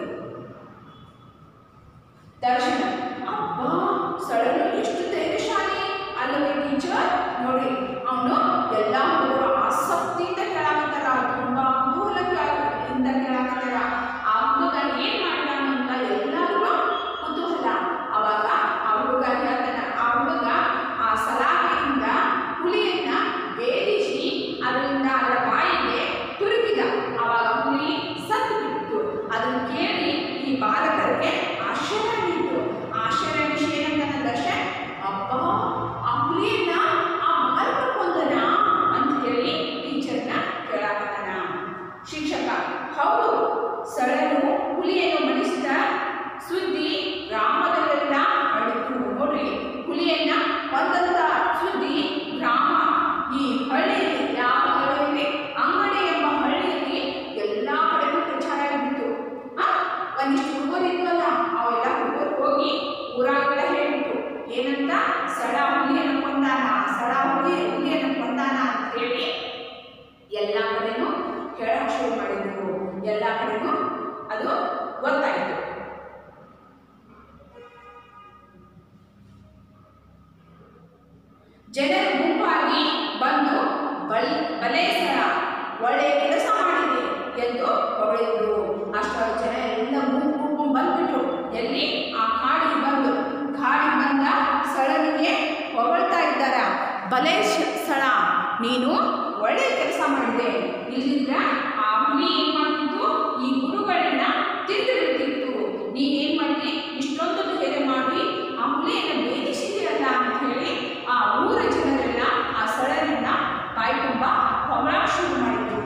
ದರ್ಶನ ಅಬ್ಬ ಸಡನ್ ಎಷ್ಟು ಧೈರ್ಯಶಾಲಿ ಅಲ್ಲವೇ ಟೀಚರ್ ನೋಡಿ ಅವನು ಎಲ್ಲ ಹುಡುಗರು ಆಸಕ್ತಿಯಿಂದ ಕೇಳಾಕತ್ತಾರ ತುಂಬಾ ಕುತೂಹಲದಿಂದ ಕೇಳಾಕತ್ತಾರ ಆ ಹುಡುಗ ಏನ್ ಮಾಡ್ತಾನ ಅಂತ ಎಲ್ಲರಿಗೂ ಕುತೂಹಲ ಅವಾಗ ಆ ಹುಡುಗ ಹೇಳ್ತಾನ ಆ ಹುಡುಗ ಆ ಸಲಾಕೆಯಿಂದ ಹುಲಿಯನ್ನ ಬೇರಿಸಿ ಅದರಿಂದ ಅದರ ಬಾಯಿಗೆ ತುರುಕಿದ ಅವಾಗ ಹುಲಿ ಸತ್ತು ಬಿಟ್ಟು ಅದನ್ನು ಕೇಳಿ ಈ ಬಾಲಕರಿಗೆ ಆಶ್ಚರ್ಯ ಆಗಿತ್ತು ಆಶ್ಚರ್ಯ ವಿಷಯ ಏನಂತ ದರ್ಶನ್ ಅಪ್ಪ ಆ ಹುಲಿಯನ್ನ ಆ ಬಾಲಕ ಕೊಂದನ ಅಂತ ಹೇಳಿ ಟೀಚರ್ನ ಕೇಳಾಕತ್ತಾನ ಶಿಕ್ಷಕ ಹೌದು ಸಳನು ಹುಲಿಯನ್ನು ಮಡಿಸಿದ ಸುದ್ದಿ ಗ್ರಾಮದಲ್ಲೆಲ್ಲ ಹರಡಿತು ನೋಡ್ರಿ ಹುಲಿಯನ್ನ ಕೊಂದಂತ ಸುದ್ದಿ ಗ್ರಾಮ ಈ ಹಳ್ಳಿಯಲ್ಲಿ ಯಾವ ಹಳ್ಳಿಯಲ್ಲಿ ಅಂಗಡಿ ಎಂಬ ಹಳ್ಳಿಯಲ್ಲಿ ಎಲ್ಲ ಕಡೆಗೂ ಪ್ರಚಾರ ಆಗಿತ್ತು ಆ, ಒಂದಿಷ್ಟು ಹುಡುಗರು ಇದ್ವಲ್ಲ ಅವೆಲ್ಲ ಹುಡುಗರು ಹೋಗಿ ಊರಾಗೆಲ್ಲ ಹೇಳ್ಬಿಟ್ಟು ಏನಂತ ಸಡ ಹುಲಿಯನ್ನು ಕೊಂದಾನ ಸಡ ಹುಲಿ ಹುಲಿಯನ್ನು ಕೊಂದಾನ ಅಂತ ಹೇಳಿ ಎಲ್ಲ ಕಡೆನೂ ಹೇಳಕ್ ಶುರು ಮಾಡಿದ್ರು ಎಲ್ಲ ಕಡೆನೂ ಅದು ಗೊತ್ತಾಯಿತು ಜನರು ಗುಂಪಾಗಿ ಬಂದು ಬಲ್ ಬಲೆ ಸರ ಒಳ್ಳೆಯ ಕೆಲಸ ಮಾಡಿದೆ ಎಂದು ಹೊಗಳಿದ್ರು ಅಷ್ಟರ ಜನ ಎಲ್ಲ ಗುಂಪು ಗುಂಪು ಬಂದ್ಬಿಟ್ರು ಎಲ್ಲಿ ಆ ಕಾಡಿಗೆ ಬಂದು ಕಾಡಿಗೆ ಬಂದ ಸಳನಿಗೆ ಹೊಗಳ್ತಾ ಇದ್ದಾರ ಬಲೆ ಶ- ಸಳ ನೀನು ಒಳ್ಳೆಯ ಕೆಲಸ ಮಾಡಿದೆ ಇಲ್ಲಿಂದ ಆ ಹುಲಿ ಏನ್ ಮಾಡ್ತಿತ್ತು ಈ ಗುರುಗಳನ್ನ ತಿಂದು ಬಿಡ್ತಿತ್ತು ನೀನೇನ್ ಮಾಡಿ ಇಷ್ಟೊಂದು ಧೈರ್ಯ ಮಾಡಿ ಆ ಹುಲಿಯನ್ನ ಬೇಧಿಸಿದೆಯಲ್ಲ ಅಂತ ಹೇಳಿ ಆ ಊರ ಜನರೆಲ್ಲ ಆ ಸಳನನ್ನ ಬಾಯಿ ತುಂಬ ಹೊಗಳಕ್ ಶುರು ಮಾಡಿದ್ರು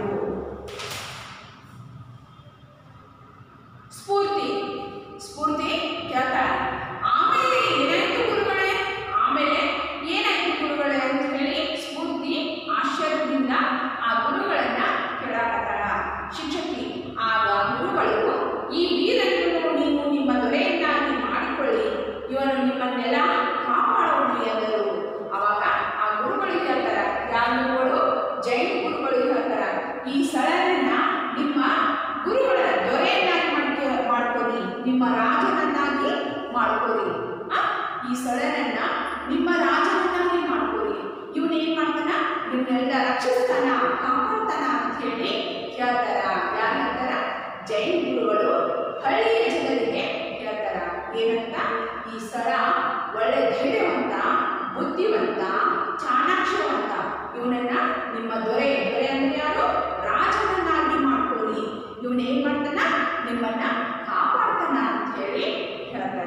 ಸ್ಫೂರ್ತಿ ಸ್ಫೂರ್ತಿ ಕೇಳ್ತಾಳೆ ಆಮೇಲೆ ಏನಾಯ್ತು ಗುರುಗಳೇ ಆಮೇಲೆ ಏನಾಯ್ತು ಗುರುಗಳೇ ಅಂತ ಹೇಳಿ ಸ್ಫೂರ್ತಿ ಆಶ್ಚರ್ಯದಿಂದ ಆ ಗುರುಗಳನ್ನ ಕೇಳಾಕತ್ತಾಳ ಶಿಕ್ಷಕಿ ಆಗ ಗುರುಗಳು ಈ ವೀರನನ್ನು ನೀವು ನಿಮ್ಮ ದೊರೆಯನ್ನಾಗಿ ಮಾಡಿಕೊಳ್ಳಿ ಇವನು ನಿಮ್ಮನ್ನೆಲ್ಲ ಕಾಪಾಡೋನು ಎಂದರು ಅವಾಗ ಆ ಗುರುಗಳು ಹೇಳ್ತಾರ ಯಾರು ಗುರುಗಳು ಜೈನ ಗುರುಗಳು ಹೇಳ್ತಾರ ಈ ಸಳನನ್ನ ನಿಮ್ಮ ಗುರುಗಳ ದೊರೆಯನ್ನಾಗಿ ಮಾಡ್ಕೊ ಮಾಡ್ಕೊರಿ ನಿಮ್ಮ ರಾಜನನ್ನಾಗಿ ಮಾಡ್ಕೊರಿ ಆ, ಈ ಸಳನನ್ನ ನಿಮ್ಮ ರಾಜನನ್ನಾಗಿ ಮಾಡ್ಕೊರಿ ಇವನು ಏನ್ ಮಾಡ್ತಾನ ನಿಮ್ಮನ್ನೆಲ್ಲ ರಕ್ಷಿಸ್ತಾನ ಕಾಪಾಡ್ತಾನ ಅಂತ ಹೇಳಿ ಹೇಳ್ತಾರ ಯಾರು ಹೇಳ್ತಾರ ಜೈನ ಗುರುಗಳು ಹಳ್ಳಿಯ ಜನರಿಗೆ ಹೇಳ್ತಾರ ಏನಂತ ಈ ಸ್ಥಳ ಒಳ್ಳೆ ಧೈರ್ಯವಂತ ಬುದ್ಧಿವಂತ ಚಾಣಾಕ್ಷವಂತ ಇವನನ್ನ ನಿಮ್ಮ ದೊರೆ ದೊರೆ ಅಂದ್ರೆ ಯಾರು ರಾಜನನ್ನಾಗಿ ಮಾಡ್ಕೊಳ್ಳಿ ಇವನ್ ಏನ್ ಮಾಡ್ತಾನ ನಿಮ್ಮನ್ನ ಕಾಪಾಡ್ತಾನ ಅಂತ ಹೇಳಿ ಹೇಳ್ತಾರ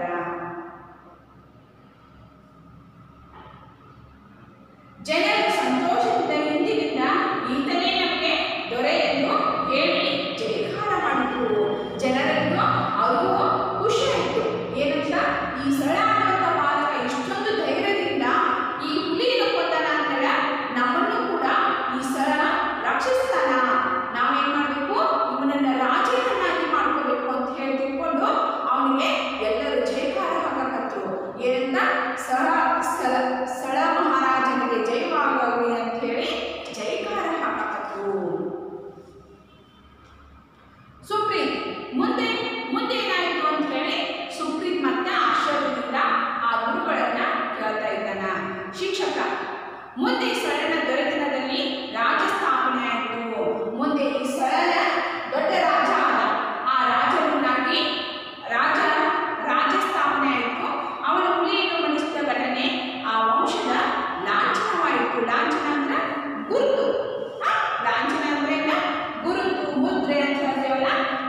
ಜನರು ಸಂತೋಷದಿಂದ ಹಿಂದಿನಿಂದ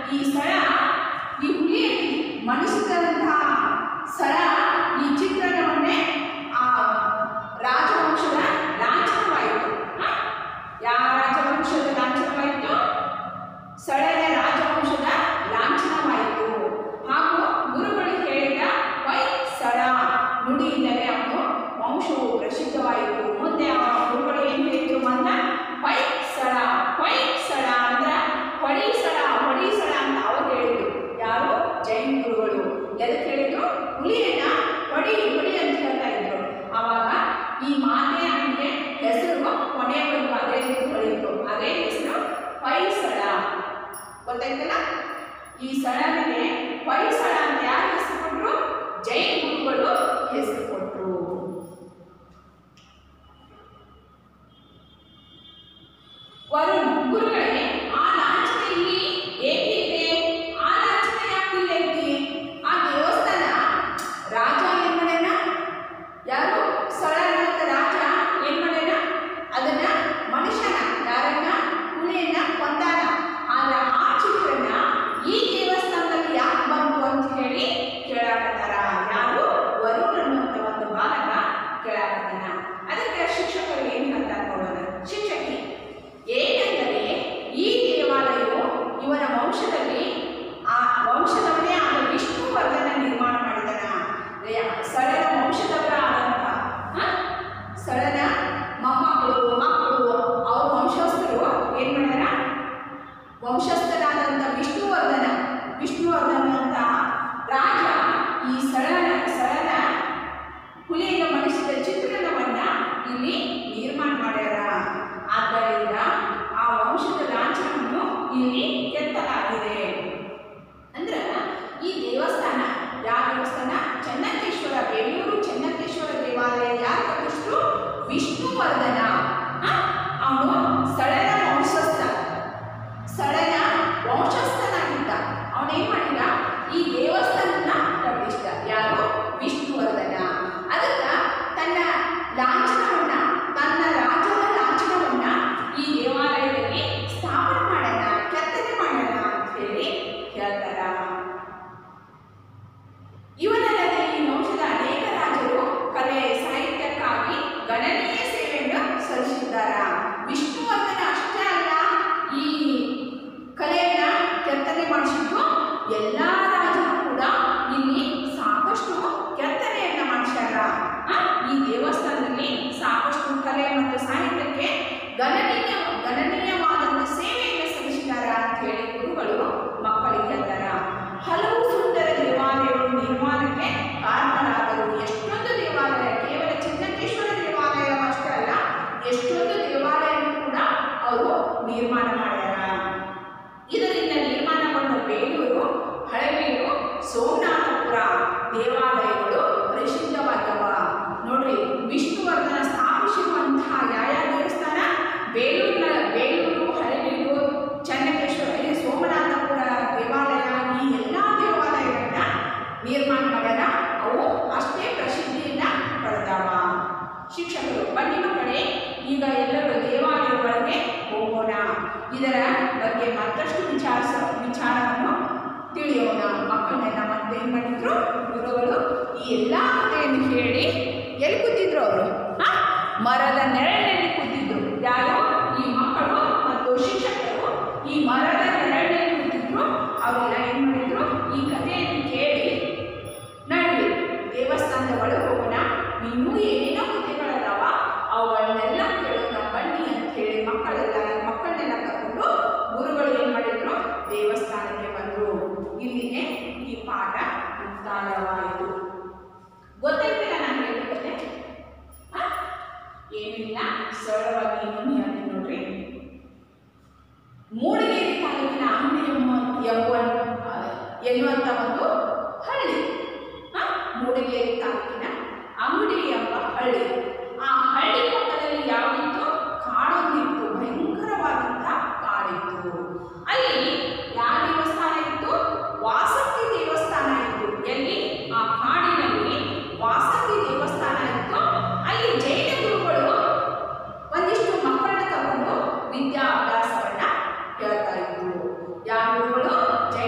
ಈ ಸ್ಥಳ ಈ ಹುಲಿಯಲ್ಲಿ ಮನಸ್ಸಿದಂತಹ ಸ್ಥಳ ಈ ಚಿತ್ರಣವನ್ನೇ ಆ ರಾಜವಂಶದ ಲಾಂಛನವಾಯಿತು ಹ? ಯಾವ ರಾಜವಂಶದ ಲಾಂಛನವಾಯಿತು ಸಳನ ರಾಜವಂಶದ ಲಾಂಛನವಾಯಿತು ಹಾಗೂ ಗುರುಗಳು ಹೇಳಿದ ವೈ ಸಳ ನುಡಿಯಿಂದಲೇ ಅವನು ವಂಶವು ಪ್ರಸಿದ್ಧವಾಯಿತು ಮುಂದೆ ಆ ಗುರುಗಳು ಏನು ಹೇಳಿದ್ರು ಮನ್ನ ವೈ ಸಳ ವೈ ಸಳ ಅಂದ್ರೆ ಹೊಡಿ ಸಳ ಹೊಡಿ ಸಳ ಅಂತ ಅವ್ರು ಹೇಳಿದ್ರು ಯಾರು ಜೈನ್ ಗುರುಗಳು ಎದಕ್ಕೆ ಹೇಳಿದ್ರು ಹುಲಿಯನ್ನ ಹೊಡಿ ಹೊಡಿ ಅಂತ ಹೇಳ್ತಾ ಇದ್ರು ಆವಾಗ ಈ ಮಾತೆ ಅವನಿಗೆ ಹೆಸರು ಕೊನೆಯವರೆಗೂ ಅದೇ ರೀತಿ ಹೊಳಿತು ಅದೇ ಹೆಸರು ಹೊಯ್ಸಳ ಗೊತ್ತಾಯ್ತಲ್ಲ ಈ ಸಳನಿಗೆ ಹೊಯ್ಸಳ ಅಂತ ಯಾರು ಹೆಸರು ಕೊಟ್ಟರು ಜೈನ್ ಗುರುಗಳು ಹೆಸರು ಕೊಟ್ಟರು ವರುಣ್ ಗುರುಗಳೇ ಆ ಲಾಂಛನ ಇಲ್ಲಿ ಏಕೆ ಇದೆ ಆ ಲಾಂಛನ ಯಾಕೆ ಇಲ್ಲ ಐತಿ ಆ ದೇವಸ್ಥಾನ ರಾಜ ಏನ್ ಮಾಡ್ಯಾನ ಯಾರು ಸಳನ ರಾಜ ಏನ್ ಮಾಡ್ಯಾನ ಅದನ್ನ ಮನುಷ್ಯನ ಯಾರನ್ನ ಹುಲಿಯನ್ನ ಕೊಂದಾನ ಆದ್ರೆ ಆ ಚಿತ್ರನ ಈ ದೇವಸ್ಥಾನದಲ್ಲಿ ಯಾಕೆ ಬಂತು ಅಂತ ಹೇಳಿ ಕೇಳಾಕತ್ತಾರ ಯಾರು ವರುಣ್ ಅನ್ನುವಂಥ ಒಂದು ಬಾಲಕ ಕೇಳಾಕತ್ತಾನ ಅದಕ್ಕೆ ಶಿಕ್ಷಕರು ಏನ್ ಹೇಳ್ತಾರೆ ನೋಡೋಣ ಶಿಕ್ಷಕಿ ಏನೆಂದರೆ ಈ ದೇವಾಲಯವು ಇವನ ವಂಶದಲ್ಲಿ ಆ ವಂಶದವನೇ ಆದ ವಿಷ್ಣುವರ್ಧನ ನಿರ್ಮಾಣ ಮಾಡಿದನ ಸಳನ ವಂಶದವರ ಆದಂತ ಹ? ಸಳನ ಮೊಮ್ಮಕ್ಕಳು ಮಕ್ಕಳು ಅವ್ರ ವಂಶಸ್ಥರು ಏನ್ ಮಾಡ್ಯಾರ ವಂಶಸ್ಥರಾದಂಥ ವಿಷ್ಣುವರ್ಧನ ವಿಷ್ಣುವರ್ಧನ ಅಂತ ರಾಜ ಈ ಸಳನ ಸಳನ ಹುಲಿಯನ್ನು ಮಣಿಸಿದ ಚಿತ್ರಣವನ್ನ ಇಲ್ಲಿ ನಿರ್ಮಾಣ ಮಾಡ್ಯಾರ ಆದ್ದರಿಂದ ಆ ವಂಶದ ಲಾಂಛನವನ್ನು ಇಲ್ಲಿ ಕೆತ್ತಲಾಗಿದೆ ಅಂದ್ರ ಈ ದೇವಸ್ಥಾನ ಯಾವ ದೇವಸ್ಥಾನ ಚೆನ್ನಕೇಶ್ವರ ಬೆಂಗಳೂರು ಚೆನ್ನಕೇಶ್ವರ ದೇವಾಲಯ ಯಾರು ಕಟ್ಟಿಸಿದ್ರು ವಿಷ್ಣುವರ್ಧನ ಅವನು ಸಳನ ವಂಶಸ್ಥ ಸಳನ ವಂಶಸ್ಥನಾಗಿದ್ದ ಅವನೇನ್ ಮಾಡಿದ ಈ ದೇವಸ್ಥಾನನ ಕಟ್ಟಿಸಿದ ಯಾರು ವಿಷ್ಣುವರ್ಧನ ಅದಕ್ಕ ತನ್ನ ಲಾಂಛನವನ್ನ ತನ್ನ ರಾಜನ ಲಾಂಛನವನ್ನ ಈ ದೇವಾಲಯದಲ್ಲಿ ಸ್ಥಾಪನೆ ಮಾಡ್ಯಾನ ಕೆತ್ತನೆ ಮಾಡ್ಯಾನ ಅಂತ ಹೇಳಿ ಹೇಳ್ತಾರ ಇವನಲ್ಲದೆ ಈ ವಂಶದ ಅನೇಕ ರಾಜರು ಕಲೆ ಸಾಹಿತ್ಯಕ್ಕಾಗಿ ಗಣನೀಯ ಸೇವೆಯನ್ನು ಸಲ್ಲಿಸಿದ್ದಾರೆ ವಿಷ್ಣುವರ್ಧನ ಅಷ್ಟೇ ಅಲ್ಲ ಈ ಕಲೆಯನ್ನ ಕೆತ್ತನೆ ಮಾಡಿಸಿದ್ದು ಎಲ್ಲ ರಾಜರು ಕೂಡ ಇಲ್ಲಿ ಸಾಕಷ್ಟು ಕೆತ್ತನೆಯನ್ನ ಮಾಡಿಸ್ಯಾರ ಆ, ಈ ದೇವಸ್ಥಾನದಲ್ಲಿ ಸಾಕಷ್ಟು ಕಲೆ ಮತ್ತು ಸಾಹಿತ್ಯಕ್ಕೆ ಗಣನೀಯ ಗಣನೀಯವಾದಂಥ ಸೇವೆಯನ್ನು ಸಲ್ಲಿಸಿದ್ದಾರೆ ಅಂತ ಹೇಳಿ ಗುರುಗಳು ಮಕ್ಕಳಿಗೆ ಹೇಳ್ತಾರ ಹಲವು ಸುಂದರ ದೇವಾಲಯಗಳು ನಿರ್ಮಾಣಕ್ಕೆ ಕಾರಣರಾದರು ಎಷ್ಟೊಂದು ದೇವಾಲಯ ಕೇವಲ ಚೆನ್ನಕೇಶ್ವರ ದೇವಾಲಯ ಅಷ್ಟೇ ಅಲ್ಲ ಎಷ್ಟೊಂದು ದೇವಾಲಯಗಳು ಕೂಡ ಅವರು ನಿರ್ಮಾಣ ಮಾಡ್ಯಾರ ಇದರಿಂದ ನಿರ್ಮಾಣಗೊಂಡ ಬೇಲೂರು ಹಳೆಬೀಡು ಸೋಮನಾಥಪುರ ದೇವಾಲಯಗಳು ಪ್ರಸಿದ್ಧವಾದವ ನೋಡ್ರಿ ವಿಷ್ಣುವರ್ಧನ ಸ್ಥಾಪಿಸಿರುವಂತಹ ಯಾವ್ಯಾವ ದೇವಸ್ಥಾನ ಬೇಲೂರಿನ ಬೇಲೂರು ಹಳೆಬೀಡು ಚನ್ನಕೇಶ್ವರ ಈ ಸೋಮನಾಥಪುರ ದೇವಾಲಯ ಈ ಎಲ್ಲ ದೇವಾಲಯಗಳನ್ನ ನಿರ್ಮಾಣ ಮಾಡ್ಯಾರ ಅವು ಅಷ್ಟೇ ಪ್ರಸಿದ್ಧಿಯನ್ನ ಪಡೆದವ ಶಿಕ್ಷಕರು ಬನ್ನಿ ಮಕ್ಕಳೇ ಈಗ ಎಲ್ಲರೂ ದೇವಾಲಯಗಳಿಗೆ ಹೋಗೋಣ ಇದರ ಬಗ್ಗೆ ಮತ್ತಷ್ಟು ವಿಚಾರಿಸ ವಿಚಾರವನ್ನು ತಿಳಿಯೋಣ ಮಕ್ಕಳನ್ನೆಲ್ಲ ಮತ್ತೆ ಏನ್ ಮಾಡಿದ್ರು ಗುರುಗಳು ಈ ಎಲ್ಲ ಕಥೆಯನ್ನು ಹೇಳಿ ಎಲ್ಲಿ ಕೂತಿದ್ರು ಅವರು ಮರದ ನೆರಳಿನಲ್ಲಿ ಕೂತಿದ್ರು ಯಾರು ಈ ಮಕ್ಕಳು ಮತ್ತು ಶಿಕ್ಷಕರು ಈ ಮರದ ನೆರಳಿನಲ್ಲಿ ಕೂತಿದ್ರು ಅವರೆಲ್ಲ ಏನ್ ಮಾಡಿದ್ರು ಈ ಕಥೆಯನ್ನು ಕೇಳಿ ನಡ್ರಿ ದೇವಸ್ಥಾನದ ಒಳಗೆ ಹೋಗೋಣ ಇನ್ನೂ ಏನೇನೋ ಕಥೆಗಳದಾವ ಅವುಗಳನ್ನೆಲ್ಲ ಕೇಳೋಣ ಬನ್ನಿ ಅಂತ ಹೇಳಿ ಮಕ್ಕಳೆಲ್ಲ ಮಕ್ಕಳನ್ನೆಲ್ಲ ಕರ್ಕೊಂಡು ಗುರುಗಳು ಏನ್ ಮಾಡಿದ್ರು ದೇವಸ್ಥಾನಕ್ಕೆ ಬಂದ್ರು ಇಲ್ಲಿಗೆ ಈ ಪಾಠ ಮುಕ್ತಾಯವಾಯಿತು ಗೊತ್ತಾಯ್ತಿಲ್ಲ ನಾನು ಹೇಳಿದ ಕತೆ ಆ? ಏನಿಲ್ಲ ಸರಳವಾಗಿ ಇನ್ನೊಂದು ಹೇಳ್ತೀನಿ ನೋಡ್ರಿ ಮೂಡಿಗೆರೆ ತಾಲೂಕಿನ ಅಂಗಡಿ ಎಂಬ ಎಂಬ ಎನ್ನುವಂಥ ಒಂದು ಹಳ್ಳಿ ಆ? ಮೂಡಿಗೆರೆ ತಾಲೂಕಿನ ಅಂಗಡಿ ಎಂಬ ಹಳ್ಳಿ ಆ ಹಳ್ಳಿ ಪಕ್ಕದಲ್ಲಿ ಯಾವುದಿತ್ತು ಕಾಡೊಂದಿತ್ತು ಭಯಂಕರವಾದಂಥ ಕಾಡಿತ್ತು ಅಲ್ಲಿ ಯಾವ ದೇವಸ್ಥಾನ ಇತ್ತು ವಾಸಂತಿ ದೇವಸ್ಥಾನ ಇತ್ತು ಎಲ್ಲಿ ಆ ಕಾಡಿನಲ್ಲಿ ವಾಸಂತಿ ದೇವಸ್ಥಾನ ಇತ್ತು ಅಲ್ಲಿ ಜೈನ ಗುರುಗಳು ಒಂದಿಷ್ಟು ಮಕ್ಕಳನ್ನ ತಗೊಂಡು ವಿದ್ಯಾಭ್ಯಾಸವನ್ನ ಹೇಳ್ತಾ ಇದ್ರು ಯಾವ ಗುರುಗಳು ಜೈನ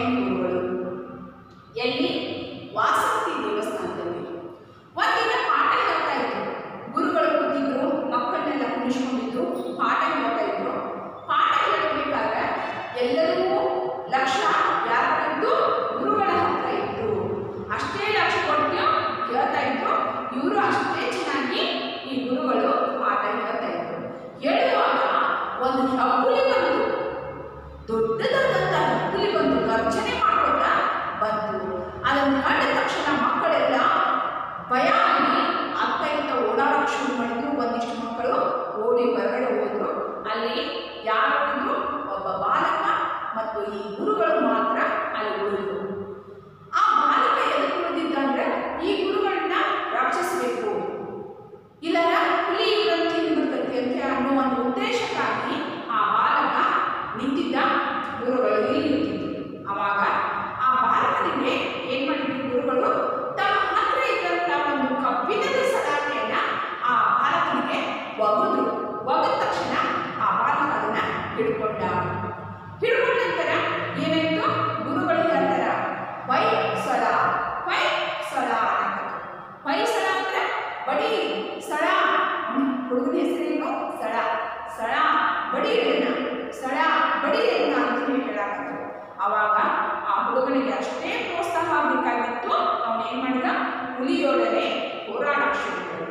ಈ ಗುರುಗಳು ಮಾತ್ರ ಅಲ್ಲಿ ಉಳಿದ್ರು ಆ ಬಾಲಕ ಎದಕ್ಕೆ ಉಳಿದಿದ್ದಂದ್ರೆ ಈ ಗುರುಗಳನ್ನ ರಕ್ಷಿಸಬೇಕು ಇಲ್ಲರ ಹುಲಿ ಇವರನ್ನು ತಿಂದ್ಬಿಡ್ತೈತಿ ಅಂತ ಅನ್ನೋ ಒಂದು ಉದ್ದೇಶಕ್ಕಾಗಿ ಆ ಬಾಲಕ ನಿಂತಿದ್ದ ಗುರುಗಳು ಇಲ್ಲಿ ನಿಂತಿದ್ರು ಅವಾಗ ಆ ಬಾಲಕನಿಗೆ ಏನ್ ಮಾಡಿದ್ರು ಗುರುಗಳು ತಮ್ಮ ಹತ್ರ ಇದ್ದಂತ ಒಂದು ಕಬ್ಬಿಣದ ಸಲಾಕೆಯನ್ನ ಆ ಬಾಲಕನಿಗೆ ಒಗೆದ್ರು ಒಗೆದ ತಕ್ಷಣ ಆ ಬಾಲಕ ಅದನ್ನ ಹಿಡ್ಕೊಂಡ ಹಿಡ್ಕೊಂಡ ನಂತರ ಏನಾಯ್ತು ಗುರುಗಳು ಹೇಳ್ತಾರ ವೈ ಸಲ ವೈ ಸಲ ಅನ್ನಕತ್ತು ವೈ ಸಲ ಅಂದ್ರೆ ಬಡಿ ಸಳ ಹುಡುಗನ ಹೆಸರೇನು ಸಳ ಸಳ ಬಡಿ ಹಿಡಿನ ಸಳ ಬಡಿ ಹಿಡಿನ ಅಂತ ಹೇಳಿ ಹೇಳಾಕತ್ತು ಅವಾಗ ಆ ಹುಡುಗನಿಗೆ ಅಷ್ಟೇ ಪ್ರೋತ್ಸಾಹ ಬೇಕಾಗಿತ್ತು ಅವನು ಏನ್ ಮಾಡಿದ ಹುಲಿಯೊಡನೆ ಹೋರಾಡಕ್ಕೆ ಶುರು ಮಾಡಿದ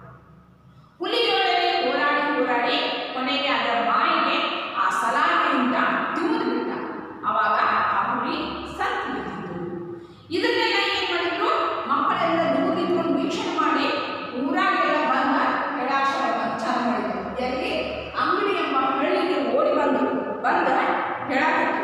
ಹುಲಿಯೊಡನೆ ಹೋರಾಡಿ ಹೋರಾಡಿ ಕೊನೆಗೆ ಅದರ ಬಾಯಿಗೆ ಆ ಸಲಾಕೆಯಿಂದ ತಿವಿದು ಬಿಟ್ಟ ಅವಾಗ ಆ ಹುಲಿ ಸತ್ತು ಬಿದ್ದಿತ್ತು ಇದನ್ನೆಲ್ಲ ಏನ್ ಮಾಡಿದ್ರು ಮಕ್ಕಳೆಲ್ಲ ದೂರ ನಿಂತ್ಕೊಂಡು ವೀಕ್ಷಣೆ ಮಾಡಿ ಊರಾಗೆಲ್ಲ ಬಂದ ಹೇಳಾಕ್ಷರ ಚಾಲು ಮಾಡಿದ್ರು ಎಲ್ಲಿ ಅಂಗಡಿ ಎಂಬ ಹಳ್ಳಿಗೆ ಓಡಿ ಬಂದು ಬಂದ ಹೇಳಾಕತ್ತು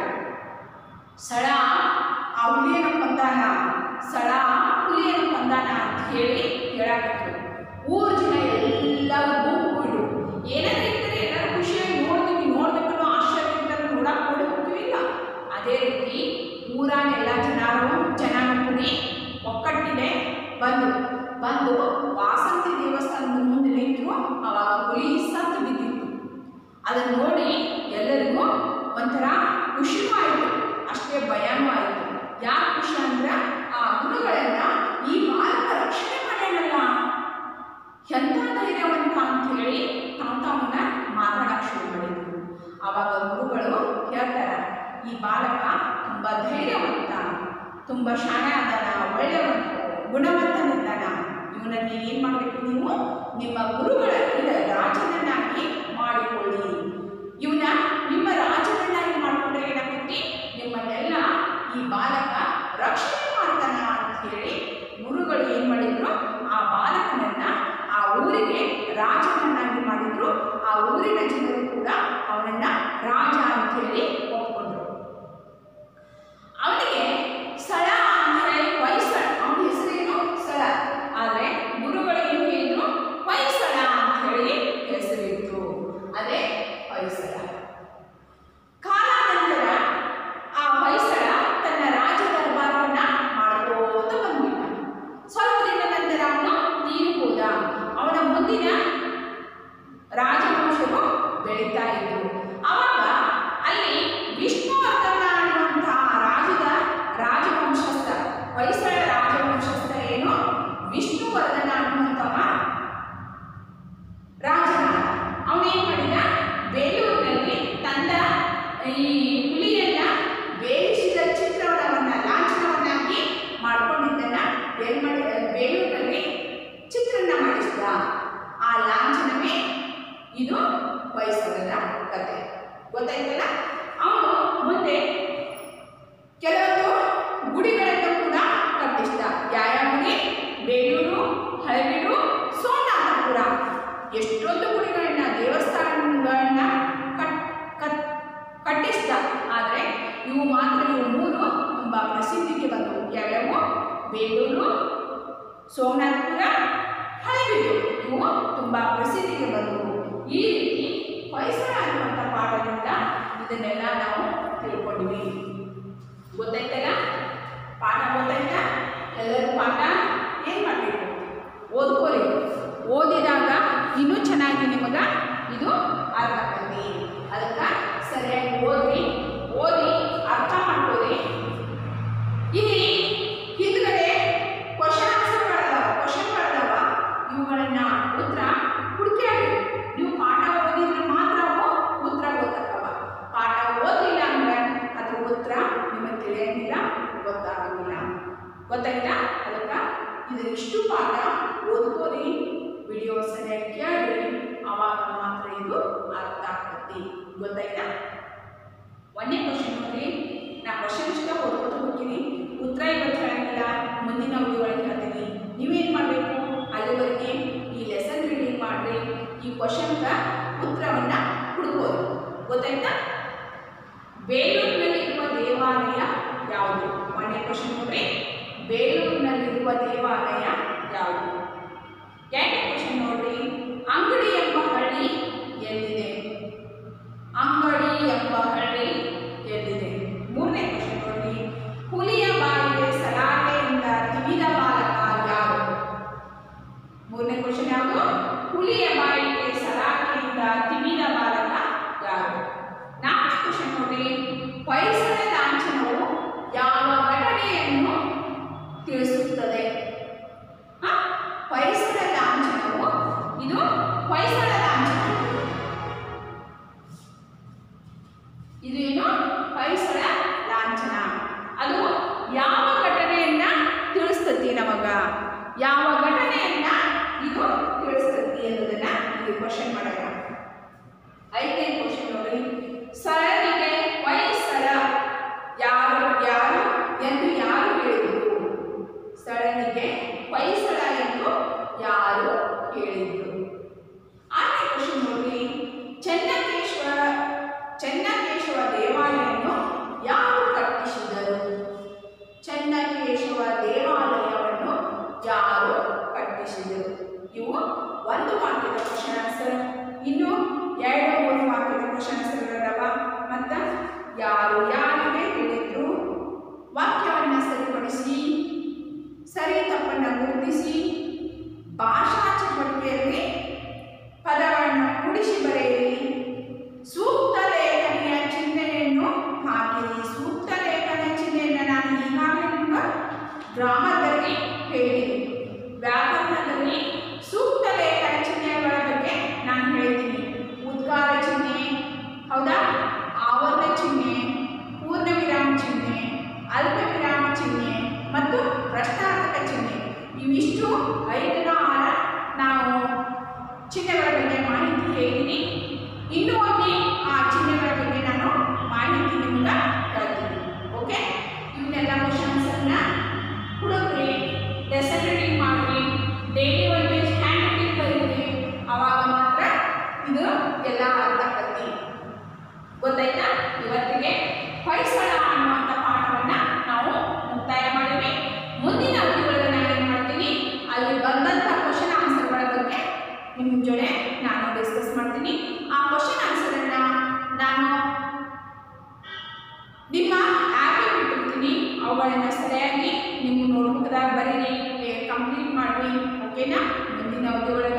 ಸಳ ಆ ಹುಲಿಯನ್ನು ಕೊಂದಾನ ಸಳ ಹುಲಿಯನ್ನು ಕೊಂದಾನ ಅಂತ ಹೇಳಿ ಹೇಳಾಕತ್ತು ಊರ್ ಜನ ಎಲ್ಲ ಗುಂಪುಗಳು ಏನಾದ್ರು ಇರ್ತಾರೆ ಎಲ್ಲರೂ ಖುಷಿಯಾಗಿ ನೋಡ್ತೀವಿ ನೋಡ್ಬೇಕನ್ನೋ ಆಶ್ಚರ್ಯ ಇರ್ತಾರೆ ನೋಡಕ್ ಓಡಿ ಹೋಗ್ತೀವಿಲ್ಲ ಅದೇ ರೀತಿ ಊರಾನ ಎಲ್ಲ ಜನರು ಜನ ಕೂಡಿ ಒಕ್ಕಟ್ಟಿಗೆ ಬಂದು ಬಂದು ವಾಸಂತಿ ದೇವಸ್ಥಾನದ ಮುಂದೆ ನಿಂತರು ಅವಾಗ ಹುಲಿ ಸತ್ತು ಬಿದ್ದಿತ್ತು ಅದನ್ನು ನೋಡಿ ಎಲ್ಲರಿಗೂ ಒಂಥರ ಖುಷಿನೂ ಆಯಿತು ಅಷ್ಟೇ ಭಯನೂ ಆಯಿತು ಯಾಕೆ ಖುಷಿ ಅಂದ್ರೆ ಆ ಗುರುಗಳನ್ನ ಈ ಬಾಲಕ ರಕ್ಷಣೆ ಮಾಡ್ಯಾನಲ್ಲ ಎಂಥ ಧೈರ್ಯವಂತ ಅಂತ ಹೇಳಿ ತಾವು ತಾವನ್ನ ಮಾತಾಡಕ್ಕೆ ಶುರು ಮಾಡಿದ್ರು ಆವಾಗ ಗುರುಗಳು ಹೇಳ್ತಾರೆ ಈ ಬಾಲಕ ತುಂಬ ಧೈರ್ಯವಂತ ತುಂಬ ಶಾಣೆ ಅದಾನ ಒಳ್ಳೆಯವಂತ ಗುಣವಂತನಿದ್ದಾನ ಇವನನ್ನ ಏನು ಮಾಡಬೇಕು ನೀವು ನಿಮ್ಮ ಗುರುಗಳ ಇಲ್ಲ ರಾಜನನ್ನಾಗಿ ಮಾಡಿಕೊಳ್ಳಿ ಇವನ ನಿಮ್ಮ ರಾಜನನ್ನಾಗಿ ಮಾಡಿಕೊಂಡ್ರೆ ಏನಾಗ್ತೈತಿ ನಿಮ್ಮನ್ನೆಲ್ಲ ಈ ಬಾಲಕ ರಕ್ಷಣೆ ಮಾಡ್ತಾನ ಅಂತ ಹೇಳಿ ಗುರುಗಳು ಏನು ಮಾಡಿದ್ರು ಆ ಬಾಲಕನನ್ನ ಆ ಊರಿಗೆ ರಾಜನನ್ನಾಗಿ ಮಾಡಿದ್ರು ಆ ಊರಿನ ಜನರು ಕೂಡ ಅವನನ್ನ ರಾಜ ಅಂತ ಹೇಳಿ ಒಪ್ಕೊಂಡ್ರು ಅವನಿಗೆ ಸ್ಥಳ ಅಂತ ಹೇಳಿ ಹೊಯ್ಸಳ ಅವನ ಹೆಸರೇನು ಸ್ಥಳ ಆದರೆ ಗುರುಗಳು ಏನು ಹೇಳಿದ್ರು ಹೊಯ್ಸಳ ಅಂತ ಹೇಳಿ ಹೆಸರಿತ್ತು ಅದೇ ಹೊಯ್ಸಳ ಕಾಲಾನಂತರ ಆ ಹೊಯ್ಸಳ ತನ್ನ ರಾಜ ದರ್ಬಾರವನ್ನ ಮಾಡ್ಕೋತ ಬಂದ್ಬಿಟ್ಟ ಸ್ವಲ್ಪ ದಿನ ನಂತರ ಅವನು ತೀರಿ ಹೋದ ಅವನ ಮುಂದಿನ ರಾಜವಂಶರು ಬೆಳೀತಾ ಇದ್ರು ಅವಾಗ ಅಲ್ಲಿ ವಿಷ್ಣುವರ್ಧನ ಅನ್ನುವಂತಹ ರಾಜದ ರಾಜವಂಶಸ್ಥ ಹೊಯ್ಸಳ ರಾಜವಂಶಸ್ಥ ಏನು ವಿಷ್ಣುವರ್ಧನ ಅನ್ನುವಂತಹ ರಾಜನ ಅವನೇನ್ ಮಾಡಿದ ಬೇಲೂರಿನಲ್ಲಿ ತಂದ ಈ ಹುಲಿಯನ್ನ ಬೇಯಿಸಿದ ಚಿತ್ರಣವನ್ನ ಲಾಂಛನವನ್ನಾಗಿ ಮಾಡ್ಕೊಂಡಿದ್ದನ್ನ ಏನ್ ಮಾಡಿ ಬೇಲೂರಿನಲ್ಲಿ ಚಿತ್ರಣ ಮಾಡಿಸಿದ ಆ ಲಾಂಛನವೇ ಇದು ಹೊಯ್ಸಳದ ಕತೆ ಗೊತ್ತಾಯ್ತಲ್ಲ ಅವನು ಮುಂದೆ ಕೆಲವೊಂದು ಗುಡಿಗಳನ್ನು ಕೂಡ ಕಟ್ಟಿಸಿದ ಯಾವ್ಯಾವ ಗುಡಿ ಬೇಲೂರು ಹಳೆಬೀಡು ಸೋಮನಾಥಪುರ ಎಷ್ಟೊಂದು ಗುಡಿಗಳನ್ನ ದೇವಸ್ಥಾನಗಳನ್ನ ಕಟ್ ಕಟ್ ಕಟ್ಟಿಸಿದ ಆದರೆ ಇವು ಮಾತ್ರ ಇವು ಮೂರು ತುಂಬ ಪ್ರಸಿದ್ಧಿಗೆ ಬಂದವು ಯಾವ್ಯಾವು ಬೇಲೂರು ಸೋಮನಾಥಪುರ ಹಳೆಬೀಡು ಇವು ತುಂಬ ಪ್ರಸಿದ್ಧಿಗೆ ಬಂದವು ಈ ರೀತಿ ಹೊಯ್ಸಳ ಅನ್ನುವಂಥ ಪಾಠದಿಂದ ಇದನ್ನೆಲ್ಲ ನಾವು ತಿಳ್ಕೊಂಡಿವಿ ಗೊತ್ತಾಯ್ತಲ್ಲ ಪಾಠ ಗೊತ್ತಾಯ್ತಾ ಎಲ್ಲರೂ ಪಾಠ ಏನು ಮಾಡಬೇಕು ಓದ್ಕೊಳ್ಳಿ ಓದಿದಾಗ ಇನ್ನೂ ಚೆನ್ನಾಗಿ ನಿಮಗೆ ಇದು ಅರ್ಥ ಆಗ್ತದೆ ಅದಕ್ಕೆ ಸರಿಯಾಗಿ ಓದಿ ಓದಿ ಅರ್ಥ ಮಾಡ್ಕೊಳ್ಳಿ ಇಲ್ಲಿ ಹಿಂದ್ಗಡೆ ಕ್ವಶನ್ ಆನ್ಸರ್ಗಳದಾವ ಕ್ವಶನ್ಗಳದಾವ ಇವುಗಳನ್ನ ಉತ್ತರ ಹುಡುಕ್ಯಾಡಿ ನೀವು ಪಾಠ ಓದಿದ್ರೆ ಮಾತ್ರ ಅವು ಉತ್ತರ ಗೊತ್ತಾಗವ ಪಾಠ ಓದಿಲ್ಲ ಅಂದ್ರೆ ಅದ್ರ ಉತ್ತರ ನಿಮಗೆ ತಿಳಿಯಂಗಿಲ್ಲ ಗೊತ್ತಾಗಂಗಿಲ್ಲ ಗೊತ್ತಾಯ್ತಾ ಅದಕ್ಕೆ ಇದು ಇಷ್ಟು ಪಾಠ ಓದ್ಕೋರಿ ವಿಡಿಯೋ ಸರಿಯಾಗಿ ಕೇಳ್ರಿ ಅವಾಗ ಮಾತ್ರ ಇದು ಅರ್ಥ ಆಗ್ತೈತಿ ಗೊತ್ತಾಯ್ತಾ ಒಂದೇ ಕ್ವಶನ್ ನೋಡ್ರಿ ನಾ ಕ್ವಶನ್ ಇಷ್ಟ ಓದ್ಕೊತ ಹೋಗ್ತೀನಿ ಉತ್ತರ ಇವತ್ತು ಹೇಳಂಗಿಲ್ಲ ಮುಂದಿನ ಅವಧಿ ಒಳಗೆ ಹೇಳ್ತೀನಿ ನೀವೇನು ಮಾಡಬೇಕು ಅಲ್ಲಿವರೆಗೆ ಈ ಲೆಸನ್ ರೀಡಿಂಗ್ ಮಾಡ್ರಿ ಈ ಕ್ವಶನ್ಗ ಉತ್ತರವನ್ನ ಹುಡುಕೋರಿ ಗೊತ್ತಾಯ್ತಾ ಬೇಲೂರಿನಲ್ಲಿ ಇರುವ ದೇವಾಲಯ ಯಾವುದು ಒಂದನೇ ಕ್ವಶನ್ ನೋಡ್ರಿ ಬೇಲೂರಿನಲ್ಲಿರುವ ದೇವಾಲಯ ಯಾವುದು ಎರಡನೇ ಕ್ವಶನ್ ನೋಡ್ರಿ ಅಂಗಡಿ ಎಂಬ ಹಳ್ಳಿ ಎಲ್ಲಿದೆ ಅಂಗಡಿ ಎಂಬ ಹಳ್ಳಿ ಎಲ್ಲಿದೆ ಮೂರನೇ ಕ್ವಶನ್ ನೋಡಿ ಹುಲಿಯ ಬಾಯಿಗೆ ಸಲಾಕೆಯಿಂದ ತಿವಿದ ಬಾಲಕ ಯಾರು ಮೂರನೇ ಕ್ವಶನ್ ಯಾವುದು ಹುಲಿಯ ಬಾಯಿಗೆ ಸಲಾಕೆಯಿಂದ ತಿವಿದ ಬಾಲಕ ಯಾರು ನಾಲ್ಕನೇ ಕ್ವಶನ್ ನೋಡಿ ಹೊಯ್ಸಳ ಲಾಂಛನವು ಯಾವ ಘಟನೆಯನ್ನು ತಿಳಿಸುತ್ತದೆ ಹ? ಹೊಯ್ಸಳ ಲಾಂಛನವು ಇದು ಹೊಯ್ಸಳ ಲಾಂಛನ ಇದು ಏನು ಹೊಯ್ಸಳ ಲಾಂಛನ ಅದು ಯಾವ ಘಟನೆಯನ್ನ ತಿಳಿಸ್ತತಿ ನಮಗ ಯಾವ ಘಟನೆಯನ್ನ ಇದು ತಿಳಿಸ್ತತಿ ಅನ್ನೋದನ್ನ ಇದು ಕ್ವಶನ್ ಮಾಡೋಣ ಐದನೇ ಕ್ವಶನ್ ನೋಡಿ ಸರನಿಗೆ ಹೊಯ್ಸಳ ಯಾರು ಯಾರು ಎಂದು ಯಾರು ಹೇಳಿದರು ಸರನಿಗೆ ಹೊಯ್ಸಳ ಎಂದು ಯಾರು ಹೇಳಿದರು ಆರನೇ ಕ್ವಶನ್ ನೋಡಿ ಚೆನ್ನಕೇಶ್ವರ ಚೆನ್ನಕೇಶವ ದೇವಾಲಯವನ್ನು ಯಾರು ಕಟ್ಟಿಸಿದರು ಚೆನ್ನಕೇಶವ ದೇವಾಲಯವನ್ನು ಯಾರು ಕಟ್ಟಿಸಿದರು ಇವು ಒಂದು ವಾಕ್ಯದ ಕ್ವಶನ್ ಆನ್ಸರ್ ಇನ್ನು ಎರಡು ಮೂರು ವಾಕ್ಯದ ಕ್ವಶನ್ ಆನ್ಸರ್ಗಳವ ಮತ್ತು ಯಾರು ಯಾರಿಗೆ ಹೇಳಿದ್ರು ವಾಕ್ಯವನ್ನು ಸರಿಪಡಿಸಿ ಸರಿ ತಪ್ಪನ್ನು ಗುರುತಿಸಿ ಭಾಷಾ ಚಟುವಟಿಕೆಯಲ್ಲಿ ಪದಗಳನ್ನು ಕೂಡಿಸಿ ಬರೆಯಿರಿ ಸೂಕ್ತ ಲೇಖನಿಯ ಚಿಹ್ನೆಯನ್ನು ಹಾಕಿರಿ ಸೂಕ್ತ ಲೇಖನ ಚಿಹ್ನೆಯನ್ನು ನಾನು ಈಗಾಗಲೇ ನಿಮ್ಗೆ ಗ್ರಾಮದಲ್ಲಿ ಹೇಳಿದ್ದೀನಿ ವ್ಯಾಕರಣದಲ್ಲಿ ಸೂಕ್ತ ಲೇಖನ ಚಿಹ್ನೆಗಳ ಬಗ್ಗೆ ನಾನು ಹೇಳಿದ್ದೀನಿ ಉದ್ಗಾರ ಚಿಹ್ನೆ ಹೌದಾ ಆವರ್ತ ಚಿಹ್ನೆ ಪೂರ್ಣ ವಿರಾಮ ಚಿಹ್ನೆ ಅಲ್ಪ ವಿರಾಮ ಚಿಹ್ನೆ ಮತ್ತು ಪ್ರಶ್ನಾರ್ಥಕ ಚಿಹ್ನೆ ಇವಿಷ್ಟು ಐದನ ಆರ ನಾವು ಚಿಹ್ನೆಗಳ ಬಗ್ಗೆ ಮಾಹಿತಿ ಹೇಳಿದ್ದೀನಿ ಇನ್ನೂ ಒಮ್ಮೆ ಆ ಚಿಹ್ನೆಗಳ ಬಗ್ಗೆ ನಾನು ಮಾಹಿತಿ ನಿಮ್ಗೆ ಹೇಳ್ತೀನಿ ಓಕೆ ಇವನ್ನೆಲ್ಲ ಕ್ವಶನ್ಸನ್ನು ಹುಡುಗ್ರಿ ಲೆಸನ್ ರೀಡಿಂಗ್ ಮಾಡಿರಿ daily one page handwriting ಬರೀರಿ ಅವಾಗ ಮಾತ್ರ ಇದು ಎಲ್ಲ ಅರ್ಥ ಆಕತಿ ಗೊತ್ತಾಯ್ತಾ ಇವತ್ತಿಗೆ ಹೊಯ್ಸಳ ಅನ್ನುವಂಥ ಪಾಠವನ್ನು ನಾವು ಮುಕ್ತಾಯ ಮಾಡಿದ್ವಿ ಮುಂದಿನ ಅವಧಿಗಳಲ್ಲಿ ನಾನು ಏನು ಮಾಡ್ತೀನಿ ಅಲ್ಲಿ ಬಂದಂಥ ಕ್ವಶನ್ ಆನ್ಸರ್ಗಳ ಬಗ್ಗೆ ನಿಮ್ಮ ಜೊತೆ ನಾನು ಡಿಸ್ಕಸ್ ಮಾಡ್ತೀನಿ ಆ ಕ್ವಶನ್ ಆನ್ಸರನ್ನು ನಾನು ನಿಮ್ಮ ಆ್ಯಪಿಗೆ ಬಿಟ್ಟಿರ್ತೀನಿ ಅವುಗಳನ್ನು ಸರಿಯಾಗಿ ನಿಮ್ಮ ನೋಟ್ಬುಕ್ದಾಗ ಬರೀರಿ ಕಂಪ್ಲೀಟ್ ಮಾಡಿರಿ ಓಕೆನಾ ಮುಂದಿನ ಅವಧಿಯೊಳಗೆ